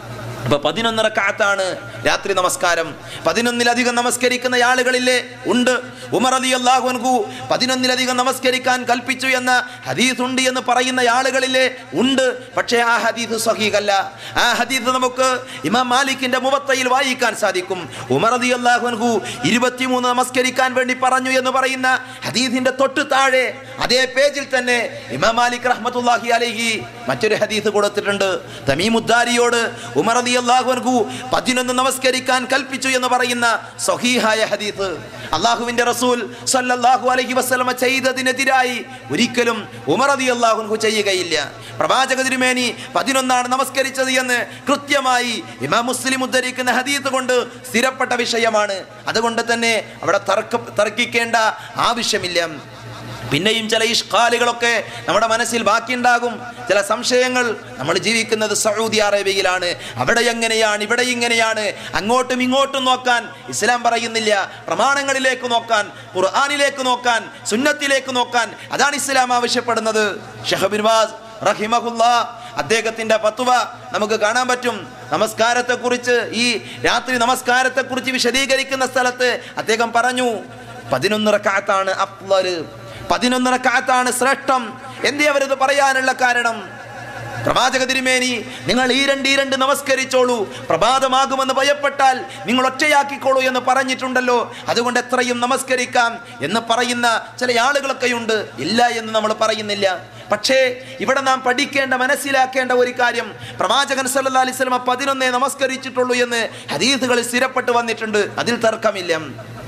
അപ്പൊ പതിനൊന്ന് റക്കാത്താണ് രാത്രി നമസ്കാരം പതിനൊന്നിലധികം നമസ്കരിക്കുന്ന ആളുകളില്ലേ ഉണ്ട് ഉമർ അലി അള്ളാഹുൻകു പതിനൊന്നിലധികം നമസ്കരിക്കാൻ കൽപ്പിച്ചു എന്ന ഹദീസ് ഉണ്ട് എന്ന് പറയുന്ന ആളുകളില്ലേ ഉണ്ട് പക്ഷേ ആ ഹദീസ് സഹീഖല്ല ആ ഹദീസ് നമുക്ക് ഇമാം മാലിക്കിന്റെ മുവത്തയിൽ വായിക്കാൻ സാധിക്കും ഉമർ അലി അള്ളാഹുൻകു ഇരുപത്തിമൂന്ന് നമസ്കരിക്കാൻ വേണ്ടി പറഞ്ഞു എന്ന് പറയുന്ന ഹദീസിന്റെ തൊട്ട് താഴെ അതേ പേജിൽ തന്നെ ഇമാം മാലിക് റഹ്മത്തുല്ലാഹി അലൈഹി മറ്റൊരു ഹദീസ് കൊടുത്തിട്ടുണ്ട് തമീമുദ്ദാരിയോട് ഉമർ അലി അള്ളാഹുൻകു പതിനൊന്ന് നമസ്കരിക്കാൻ കൽപ്പിച്ചു എന്ന് പറയുന്ന സഹീഹായ ഹദീസ് അള്ളാഹുവിന്റെ റസൂൽ സല്ലല്ലാഹു അലൈഹി വസല്ലമ ചെയ്തതിനെതിരായി ഒരിക്കലും ഉമർ അലി അള്ളാഹുൻകു ചെയ്യുകയില്ല പ്രവാചക തിരുമേനി പതിനൊന്നാണ് നമസ്കരിച്ചത് എന്ന് കൃത്യമായി ഇമാം മുസ്ലിം ഉദ്ധരിക്കുന്ന ഹദീത്ത് കൊണ്ട് സ്ഥിരപ്പെട്ട വിഷയമാണ് അതുകൊണ്ട് തന്നെ അവിടെ തർക്ക തർക്കിക്കേണ്ട ആവശ്യമില്ല പിന്നെയും ചില ഇഷ്കാലുകളൊക്കെ നമ്മുടെ മനസ്സിൽ ബാക്കിയുണ്ടാകും ചില സംശയങ്ങൾ നമ്മൾ ജീവിക്കുന്നത് സൗദി അറേബ്യയിലാണ് അവിടെ എങ്ങനെയാണ് ഇവിടെ ഇങ്ങനെയാണ് അങ്ങോട്ടും ഇങ്ങോട്ടും നോക്കാൻ ഇസ്ലാം പറയുന്നില്ല പ്രമാണങ്ങളിലേക്ക് നോക്കാൻ ഖുർആാനിലേക്ക് നോക്കാൻ സുന്നത്തിലേക്ക് നോക്കാൻ അതാണ് ഇസ്ലാം ആവശ്യപ്പെടുന്നത് ഷഹബിൻവാസ് റഹിമഹുല്ല അദ്ദേഹത്തിന്റെ പത്തുവ നമുക്ക് കാണാൻ പറ്റും നമസ്കാരത്തെക്കുറിച്ച് ഈ രാത്രി നമസ്കാരത്തെക്കുറിച്ച് വിശദീകരിക്കുന്ന സ്ഥലത്ത് അദ്ദേഹം പറഞ്ഞു പതിനൊന്ന് റക്കാത്താണ് അഫ്ളല് പതിനൊന്ന് റക്കാത്താണ് ശ്രേഷ്ഠം എന്തേ അവരിത് പറയാനുള്ള കാരണം പ്രവാചക തിരുമേനി നിങ്ങൾ ഈ രണ്ട് ഈ രണ്ട് നമസ്കരിച്ചോളൂ പ്രഭാതമാകുമെന്ന് ഭയപ്പെട്ടാൽ നിങ്ങൾ ഒറ്റയാക്കിക്കോളൂ എന്ന് പറഞ്ഞിട്ടുണ്ടല്ലോ അതുകൊണ്ട് എത്രയും നമസ്കരിക്കാം എന്ന് പറയുന്ന ചില ആളുകളൊക്കെയുണ്ട് ഇല്ല എന്ന് നമ്മൾ പറയുന്നില്ല പക്ഷേ ഇവിടെ നാം പഠിക്കേണ്ട മനസ്സിലാക്കേണ്ട ഒരു കാര്യം പ്രവാചകൻ സല്ലാ അലൈഹി സ്വലമ പതിനൊന്നേ നമസ്കരിച്ചിട്ടുള്ളൂ എന്ന് ഹദീസുകളിൽ സ്ഥിരപ്പെട്ട് വന്നിട്ടുണ്ട് അതിൽ തർക്കമില്ല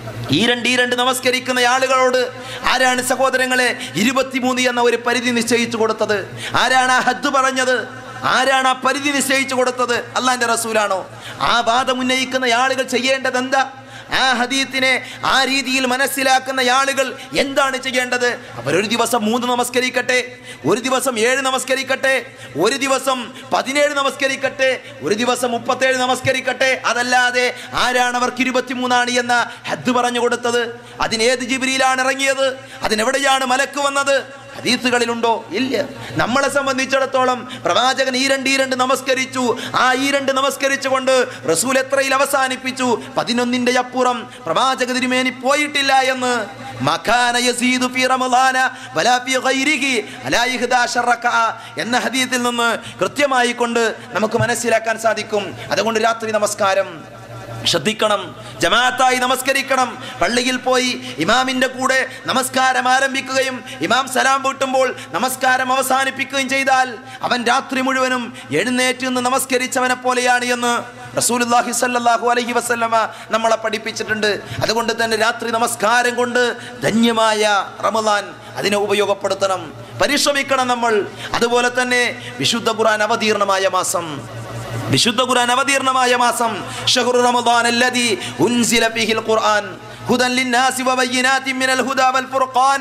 ഈ രണ്ട് ഈ രണ്ട് നമസ്കരിക്കുന്ന ആളുകളോട് ആരാണ് സഹോദരങ്ങളെ ഇരുപത്തിമൂന്ന് എന്ന ഒരു പരിധി നിശ്ചയിച്ചു കൊടുത്തത് ആരാണ് ആ ഹദ് പറഞ്ഞത് ആരാണ് ആ പരിധി നിശ്ചയിച്ചു കൊടുത്തത് അള്ളാന്റെ റസൂലാണോ ആ വാദം ഉന്നയിക്കുന്ന ആളുകൾ ചെയ്യേണ്ടത് എന്താ ആ ഹദീത്തിനെ ആ രീതിയിൽ മനസ്സിലാക്കുന്ന ആളുകൾ എന്താണ് ചെയ്യേണ്ടത് അവരൊരു ദിവസം മൂന്ന് നമസ്കരിക്കട്ടെ ഒരു ദിവസം ഏഴ് നമസ്കരിക്കട്ടെ ഒരു ദിവസം പതിനേഴ് നമസ്കരിക്കട്ടെ ഒരു ദിവസം മുപ്പത്തേഴ് നമസ്കരിക്കട്ടെ അതല്ലാതെ ആരാണ് അവർക്ക് ഇരുപത്തിമൂന്നാണ് എന്ന ഹദ് പറഞ്ഞു കൊടുത്തത് അതിനേത് ജിബിരിയിലാണ് ഇറങ്ങിയത് അതിനെവിടെയാണ് മലക്ക് വന്നത് ഹദീസുകളിലുണ്ടോ ഇല്ല നമ്മളെ സംബന്ധിച്ചിടത്തോളം പ്രവാചകൻ ഈ രണ്ട് ഈ രണ്ട് നമസ്കരിച്ചു ആ ഈ രണ്ട് നമസ്കരിച്ചുകൊണ്ട് റസൂൽ എത്രയിൽ അവസാനിപ്പിച്ചു പതിനൊന്നിന്റെ അപ്പുറം പ്രവാചക തിരുമേനി പോയിട്ടില്ല എന്ന് മഖാന യസീദു ഫീ റമളാന വലാ ഫീ ഗൈരിഹി അലാ ഇഹ്ദാശ റക്അ എന്ന ഹദീസിൽ നിന്ന് കൃത്യമായി കൊണ്ട് നമുക്ക് മനസ്സിലാക്കാൻ സാധിക്കും അതുകൊണ്ട് രാത്രി നമസ്കാരം ശ്രദ്ധിക്കണം ജമാഅത്തായി നമസ്കരിക്കണം പള്ളിയിൽ പോയി ഇമാമിന്റെ കൂടെ നമസ്കാരം ആരംഭിക്കുകയും ഇമാം സലാം വീട്ടുമ്പോൾ നമസ്കാരം അവസാനിപ്പിക്കുകയും ചെയ്താൽ അവൻ രാത്രി മുഴുവനും എഴുന്നേറ്റ് നിന്ന് നമസ്കരിച്ചവനെ പോലെയാണ് എന്ന് റസൂലുള്ളാഹി സ്വല്ലല്ലാഹു അലൈഹി വസല്ലമ നമ്മളെ പഠിപ്പിച്ചിട്ടുണ്ട് അതുകൊണ്ട് തന്നെ രാത്രി നമസ്കാരം കൊണ്ട് ധന്യമായ റമദാൻ അതിനെ ഉപയോഗപ്പെടുത്തണം പരിശ്രമിക്കണം നമ്മൾ അതുപോലെ തന്നെ വിശുദ്ധ ഖുർആൻ അവതീർണമായ മാസം വിശുദ്ധ ഖുർആൻ അവതീർണമായ മാസം ഷഹ്റു റമദാൻ അല്ലദി ഉൻസില ഫീഹിൽ ഖുർആൻ ഹുദൻ ലിന്നാസി വബയ്യിനാത്തിൻ മിനൽ ഹുദാ വൽ ഫുർഖാൻ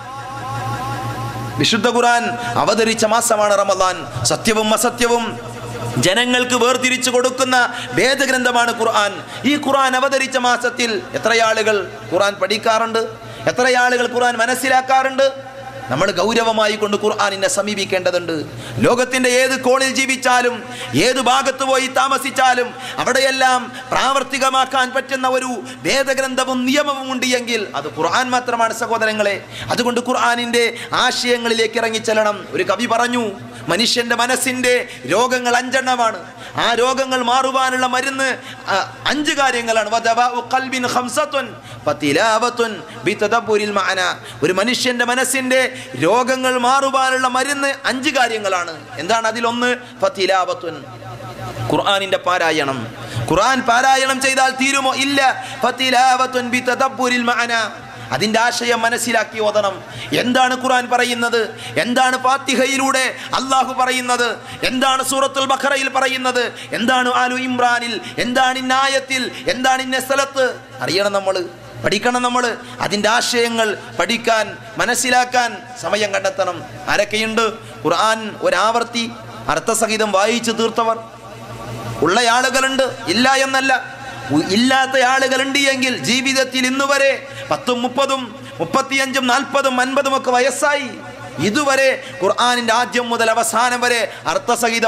വിശുദ്ധ ഖുർആൻ അവതരിച്ച മാസമാണ് റമദാൻ സത്യവും അസത്യവും ജനങ്ങൾക്ക് വേർതിരിച്ചു കൊടുക്കുന്ന വേദഗ്രന്ഥമാണ് ഖുർആൻ ഈ ഖുർആൻ അവതരിച്ച മാസത്തിൽ എത്ര ആളുകൾ ഖുർആൻ പഠിക്കാറുണ്ട് എത്ര ആളുകൾ ഖുർആൻ മനസ്സിലാക്കാറുണ്ട് നമ്മൾ ഗൗരവമായി കൊണ്ട് ഖുർആാനിനെ സമീപിക്കേണ്ടതുണ്ട് ലോകത്തിന്റെ ഏത് കോണിൽ ജീവിച്ചാലും ഏത് ഭാഗത്ത് പോയി താമസിച്ചാലും അവിടെയെല്ലാം പ്രാവർത്തികമാക്കാൻ പറ്റുന്ന ഒരു വേദഗ്രന്ഥവും നിയമവും ഉണ്ട് എങ്കിൽ അത് ഖുർആൻ മാത്രമാണ് സഹോദരങ്ങളെ അതുകൊണ്ട് ഖുർആാനിന്റെ ആശയങ്ങളിലേക്ക് ഇറങ്ങിച്ചെല്ലണം ഒരു കവി പറഞ്ഞു മനുഷ്യന്റെ മനസ്സിന്റെ രോഗങ്ങൾ അഞ്ചെണ്ണമാണ് ആ രോഗങ്ങൾ മാറുവാനുള്ള മരുന്ന് ആ, അഞ്ച് കാര്യങ്ങളാണ് വദവാഉ ഖൽബിൻ ഖംസത്തുൻ ഫതിലാവത്തുൻ ബിതദബ്ബുരിൽ മഅന ഒരു മനുഷ്യന്റെ മനസ്സിന്റെ രോഗങ്ങൾ മാറുവാനുള്ള മരുന്ന് അഞ്ച് കാര്യങ്ങളാണ് എന്താണ് അതിലൊന്ന് ഫതിലാവത്തുൻ ഖുർആനിന്റെ പാരായണം ഖുർആൻ പാരായണം ചെയ്താൽ തീരുമോ ഇല്ല ഫതിലാവത്തുൻ ബിതദബ്ബുരിൽ മഅന അതിന്റെ ആശയം മനസ്സിലാക്കി ഓതണം എന്താണ് ഖുർആൻ പറയുന്നത് എന്താണ് ഫാത്തിഹയിലൂടെ അള്ളാഹു പറയുന്നത് എന്താണ് സൂറത്തുൽ ബഖറയിൽ പറയുന്നത് എന്താണ് ആലു ഇമ്രാനിൽ എന്താണ് ഇന്നായത്തിൽ എന്താണ് ഇന്ന സ്ഥലത്ത് അറിയണം നമ്മൾ പഠിക്കണം നമ്മൾ അതിൻ്റെ ആശയങ്ങൾ പഠിക്കാൻ മനസ്സിലാക്കാൻ സമയം കണ്ടെത്തണം ആരൊക്കെയുണ്ട് ഖുർആൻ ഒരാവർത്തി അർത്ഥസഹിതം വായിച്ചു തീർത്തവർ ഉള്ള ആളുകളുണ്ട് ഇല്ല എന്നല്ല ഉ- ഇല്ലാത്ത ആളുകളുണ്ട് എങ്കിൽ ജീവിതത്തിൽ ഇന്ന് വരെ പത്തും മുപ്പതും മുപ്പത്തിയഞ്ചും നാൽപ്പതും അൻപതും ഒക്കെ വയസ്സായി ഇതുവരെ ഖുർആാനിന്റെ ആദ്യം മുതൽ അവസാനം വരെ അർത്ഥസഹിതം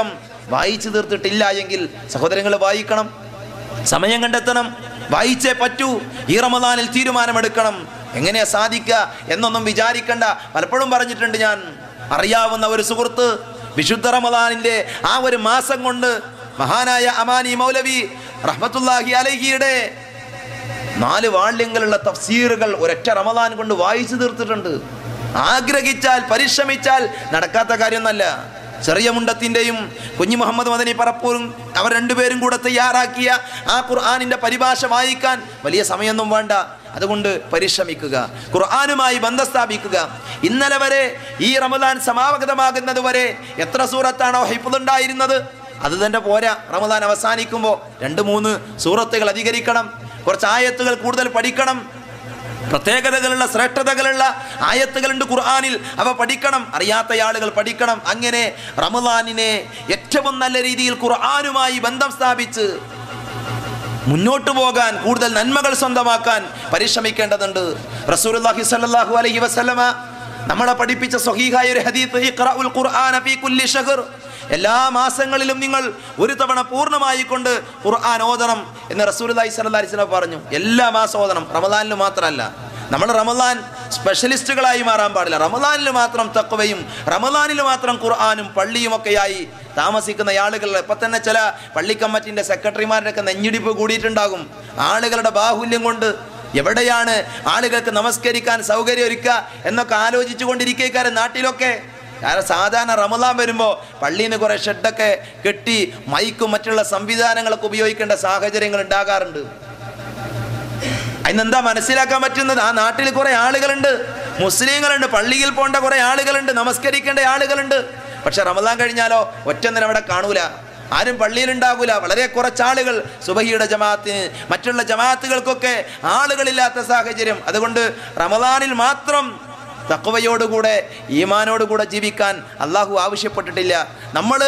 വായിച്ചു തീർത്തിട്ടില്ല എങ്കിൽ സഹോദരങ്ങൾ വായിക്കണം സമയം കണ്ടെത്തണം വായിച്ചേ പറ്റൂ ഈ റമദാനിൽ തീരുമാനമെടുക്കണം എങ്ങനെയാ സാധിക്കുക എന്നൊന്നും വിചാരിക്കണ്ട പലപ്പോഴും പറഞ്ഞിട്ടുണ്ട് ഞാൻ അറിയാവുന്ന ഒരു സുഹൃത്ത് വിശുദ്ധ റമദാനിന്റെ ആ ഒരു മാസം കൊണ്ട് മഹാനായ അമാനി മൗലവി റഹ്മത്തുല്ലാഹി അലഹിയുടെ നാല് വാള്യങ്ങളുള്ള തഫ്സീറുകൾ ഒരൊറ്റ റമദാൻ കൊണ്ട് വായിച്ചു തീർത്തിട്ടുണ്ട് ആഗ്രഹിച്ചാൽ പരിശ്രമിച്ചാൽ നടക്കാത്ത കാര്യമൊന്നല്ല ചെറിയ മുണ്ടത്തിൻ്റെയും കുഞ്ഞു മുഹമ്മദ് മദനി പറപ്പൂരും അവർ രണ്ടുപേരും കൂടെ തയ്യാറാക്കിയ ആ ഖുർആാനിൻ്റെ പരിഭാഷ വായിക്കാൻ വലിയ സമയമൊന്നും വേണ്ട അതുകൊണ്ട് പരിശ്രമിക്കുക ഖുർആാനുമായി ബന്ധം സ്ഥാപിക്കുക ഇന്നലെ വരെ ഈ റമദാൻ സമാഗതമാകുന്നത് വരെ എത്ര സൂറത്താണോ ഹിഫുണ്ടായിരുന്നത് അത് തന്നെ പോരാ റമദാൻ അവസാനിക്കുമ്പോൾ രണ്ട് മൂന്ന് സൂറത്തുകൾ അധികരിക്കണം കുറച്ച് ആയത്തുകൾ കൂടുതൽ പഠിക്കണം പ്രത്യേകതകളുള്ള ശ്രേഷ്ഠതകളുള്ള ആയത്തുകളുണ്ട് ഖുർആാനിൽ അവ പഠിക്കണം അറിയാത്ത ആളുകൾ പഠിക്കണം അങ്ങനെ റമദാനിനെ ഏറ്റവും നല്ല രീതിയിൽ ഖുർആാനുമായി ബന്ധം സ്ഥാപിച്ച് മുന്നോട്ട് പോകാൻ കൂടുതൽ നന്മകൾ സ്വന്തമാക്കാൻ പരിശ്രമിക്കേണ്ടതുണ്ട് റസൂലുള്ളാഹി സ്വല്ലല്ലാഹു അലൈഹി വസല്ലമ നമ്മളെ പഠിപ്പിച്ച സ്വഹീഹായ ഒരു ഹദീത്ത് ഇഖ്റഉൽ ഖുർആന ഫീ കുല്ലി ഷഹർ എല്ലാ മാസങ്ങളിലും നിങ്ങൾ ഒരു തവണ പൂർണ്ണമായി കൊണ്ട് ഖുർആൻ ഓതണം എന്ന് റസൂലുള്ളാഹി സ്വല്ലല്ലാഹി അലൈഹി വസല്ലം പറഞ്ഞു എല്ലാ മാസം ഓതണം റമദാനിൽ മാത്രമല്ല നമ്മൾ റമദാൻ സ്പെഷ്യലിസ്റ്റുകളായി മാറാൻ പാടില്ല റമദാനിൽ മാത്രം തക്കവയും റമദാനിൽ മാത്രം ഖുർആാനും പള്ളിയും ഒക്കെയായി താമസിക്കുന്ന ആളുകൾ ഇപ്പം തന്നെ ചില പള്ളി കമ്മിറ്റിൻ്റെ സെക്രട്ടറിമാരുടെയൊക്കെ നെഞ്ഞിടിപ്പ് കൂടിയിട്ടുണ്ടാകും ആളുകളുടെ ബാഹുല്യം കൊണ്ട് എവിടെയാണ് ആളുകൾക്ക് നമസ്കരിക്കാൻ സൗകര്യം ഒരുക്കുക എന്നൊക്കെ ആലോചിച്ചു കൊണ്ടിരിക്കേക്കാരൻ നാട്ടിലൊക്കെ കാരണം സാധാരണ റമദാൻ വരുമ്പോൾ പള്ളിയിൽ നിന്ന് കുറേ ഷെഡൊക്കെ കെട്ടി മൈക്കും മറ്റുള്ള സംവിധാനങ്ങളൊക്കെ ഉപയോഗിക്കേണ്ട സാഹചര്യങ്ങൾ ഉണ്ടാകാറുണ്ട് അതിനെന്താ മനസ്സിലാക്കാൻ പറ്റുന്നത് ആ നാട്ടിൽ കുറെ ആളുകളുണ്ട് മുസ്ലിങ്ങളുണ്ട് പള്ളിയിൽ പോകേണ്ട കുറെ ആളുകളുണ്ട് നമസ്കരിക്കേണ്ട ആളുകളുണ്ട് പക്ഷെ റമദാൻ കഴിഞ്ഞാലോ ഒറ്റന്നിനും അവിടെ കാണൂല ആരും പള്ളിയിൽ ഉണ്ടാകൂല വളരെ കുറച്ച് ആളുകൾ സുബഹിയുടെ ജമാഅത്തിന് മറ്റുള്ള ജമാഅത്തുകൾക്കൊക്കെ ആളുകളില്ലാത്ത സാഹചര്യം അതുകൊണ്ട് റമദാനിൽ മാത്രം തക്കവയോടുകൂടെ ഈമാനോടുകൂടെ ജീവിക്കാൻ അള്ളാഹു ആവശ്യപ്പെട്ടിട്ടില്ല നമ്മൾ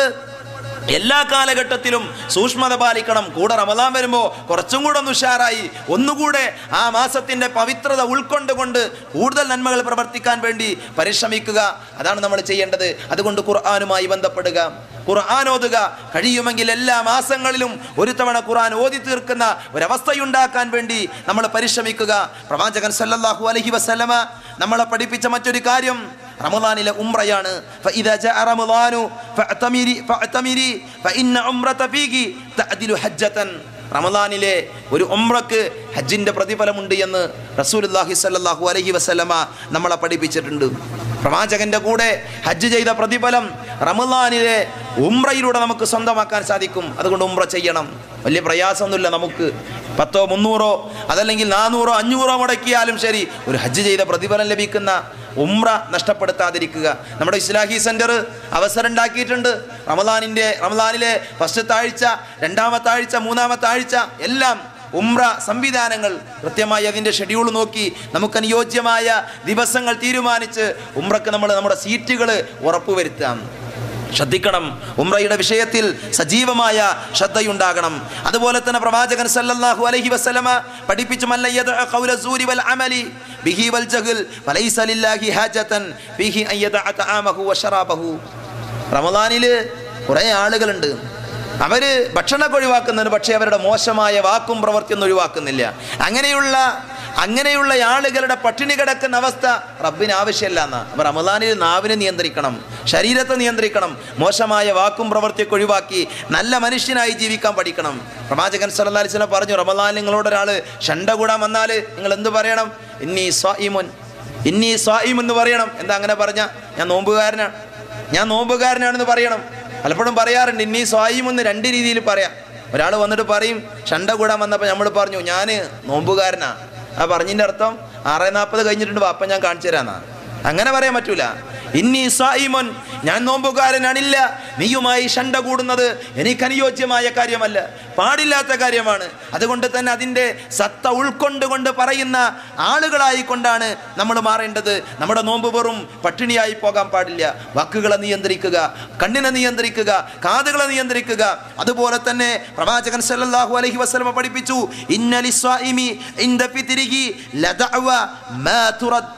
എല്ലാ കാലഘട്ടത്തിലും സൂക്ഷ്മത പാലിക്കണം കൂടെ റമദാൻ വരുമ്പോൾ കുറച്ചും കൂടെ ഒന്ന് ഉഷാറായി ഒന്നുകൂടെ ആ മാസത്തിന്റെ പവിത്രത ഉൾക്കൊണ്ടുകൊണ്ട് കൂടുതൽ നന്മകൾ പ്രവർത്തിക്കാൻ വേണ്ടി പരിശ്രമിക്കുക അതാണ് നമ്മൾ ചെയ്യേണ്ടത് അതുകൊണ്ട് ഖുർആാനുമായി ബന്ധപ്പെടുക ഖുർആൻ ഓതുക കഴിയുമെങ്കിൽ എല്ലാ മാസങ്ങളിലും ഒരു തവണ ഖുർആൻ ഓതി തീർക്കുന്ന ഒരവസ്ഥയുണ്ടാക്കാൻ വേണ്ടി നമ്മൾ പരിശ്രമിക്കുക പ്രവാചകൻ സല്ലല്ലാഹു അലൈഹി വസല്ലമ നമ്മളെ പഠിപ്പിച്ച മറ്റൊരു കാര്യം റമദാനിലെ ഉംറയാണ് فإذا جاء رمضان فاعتمري فاعتمري فإن عمرة فيه تعدل حجة റമദാനിലെ ഒരു ഉംറക്ക് ഹജ്ജിന്റെ പ്രതിഫലമുണ്ട് എന്ന് റസൂലുള്ളാഹി സ്വല്ലല്ലാഹു അലൈഹി വസല്ലമ നമ്മളെ പഠിപ്പിച്ചിട്ടുണ്ട് പ്രവാചകന്റെ കൂടെ ഹജ്ജ് ചെയ്ത പ്രതിഫലം റമദാനിലെ ഉംറയിലൂടെ നമുക്ക് സ്വന്തമാക്കാൻ സാധിക്കും അതുകൊണ്ട് ഉംറ ചെയ്യണം വലിയ പ്രയാസമൊന്നുമില്ല നമുക്ക് പത്തോ മുന്നൂറോ അതല്ലെങ്കിൽ നാനൂറോ അഞ്ഞൂറോ മുടക്കിയാലും ശരി ഒരു ഹജ്ജ് ചെയ്ത പ്രതിഫലം ലഭിക്കുന്ന ഉംറ നഷ്ടപ്പെടുത്താതിരിക്കുക നമ്മുടെ ഇസ്ലാഹി സെന്റർ അവസരം ഉണ്ടാക്കിയിട്ടുണ്ട് റമദാനിൻ്റെ റമദാനിലെ ഫസ്റ്റത്തെ ആഴ്ച രണ്ടാമത്തെ ആഴ്ച മൂന്നാമത്തെ ആഴ്ച എല്ലാം ഉംറ സംവിധാനങ്ങൾ കൃത്യമായി അതിൻ്റെ ഷെഡ്യൂൾ നോക്കി നമുക്ക് അനുയോജ്യമായ ദിവസങ്ങൾ തീരുമാനിച്ച് ഉംറക്ക് നമ്മൾ നമ്മുടെ സീറ്റുകൾ ഉറപ്പുവരുത്താം ശ്രദ്ധിക്കണം ഉംറയുടെ വിഷയത്തിൽ സജീവമായ ശ്രദ്ധയുണ്ടാകണം അതുപോലെ തന്നെ പ്രവാചകൻ സല്ലല്ലാഹു അലൈഹി വസല്ലമ പഠിപ്പിച്ചു മല്ലയ്യദ ഖൗല സൂരി വൽ അമലി ബിഹി വൽ ജഹൽ ഫലൈസ ലില്ലാഹി ഹാജതൻ ബിഹി അയ്യദ തആമഹു വശറാബഹു റമദാനിൽ കുറേ ആളുകളുണ്ട് അവര് ഭക്ഷണമൊക്കെ ഒഴിവാക്കുന്നുണ്ട് പക്ഷേ അവരുടെ മോശമായ വാക്കും പ്രവൃത്തിയൊന്നും ഒഴിവാക്കുന്നില്ല അങ്ങനെയുള്ള അങ്ങനെയുള്ള ആളുകളുടെ പട്ടിണി കിടക്കുന്ന അവസ്ഥ റബ്ബിന് ആവശ്യമില്ല എന്നാ അപ്പൊ റമദാനിൽ നാവിനെ നിയന്ത്രിക്കണം ശരീരത്തെ നിയന്ത്രിക്കണം മോശമായ വാക്കും പ്രവൃത്തിയൊക്കെ ഒഴിവാക്കി നല്ല മനുഷ്യനായി ജീവിക്കാൻ പഠിക്കണം പ്രവാചകൻ സല്ലല്ലാഹു അലൈഹി വസല്ലം പറഞ്ഞു റമദാൻ നിങ്ങളോട് ഒരാൾ ഷണ്ട കൂടാൻ വന്നാൽ നിങ്ങൾ എന്ത് പറയണം ഇന്നീ സ്വായിമുൻ ഇന്നീ സ്വായിം എന്ന് പറയണം എന്താ അങ്ങനെ പറഞ്ഞ ഞാൻ നോമ്പുകാരനാണ് ഞാൻ നോമ്പുകാരനാണെന്ന് പറയണം പലപ്പോഴും പറയാറുണ്ട് ഇന്നീ സ്വായും എന്ന് രണ്ട് രീതിയിൽ പറയാം ഒരാൾ വന്നിട്ട് പറയും ഷണ്ട കൂടാൻ വന്നപ്പോൾ നമ്മൾ പറഞ്ഞു ഞാൻ നോമ്പുകാരനാ ആ പറഞ്ഞതിൻ്റെ അർത്ഥം ആറ് നാൽപ്പത് കഴിഞ്ഞിട്ടുണ്ട് വാപ്പ ഞാൻ കാണിച്ചു തരാന്നാ അങ്ങനെ പറയാൻ പറ്റൂല ഇന്നീ സായിമോൻ ഞാൻ നോമ്പുകാരനാണില്ല നീയുമായി ഷണ്ട കൂടുന്നത് എനിക്ക് അനുയോജ്യമായ കാര്യമല്ല പാടില്ലാത്ത കാര്യമാണ് അതുകൊണ്ട് തന്നെ അതിൻ്റെ സത്ത ഉൾക്കൊണ്ടുകൊണ്ട് പറയുന്ന ആളുകളായിക്കൊണ്ടാണ് നമ്മൾ മാറേണ്ടത് നമ്മുടെ നോമ്പ് വെറും പട്ടിണിയായി പോകാൻ പാടില്ല വാക്കുകളെ നിയന്ത്രിക്കുക കണ്ണിനെ നിയന്ത്രിക്കുക കാതുകളെ നിയന്ത്രിക്കുക അതുപോലെ തന്നെ പ്രവാചകൻ സല്ലല്ലാഹു അലൈഹി വസല്ലമ പഠിപ്പിച്ചു ഇന്നലി സ്വാഇമി ഇൻദ ഫിത്രിഹി ലദഅവ മാ തുറദ്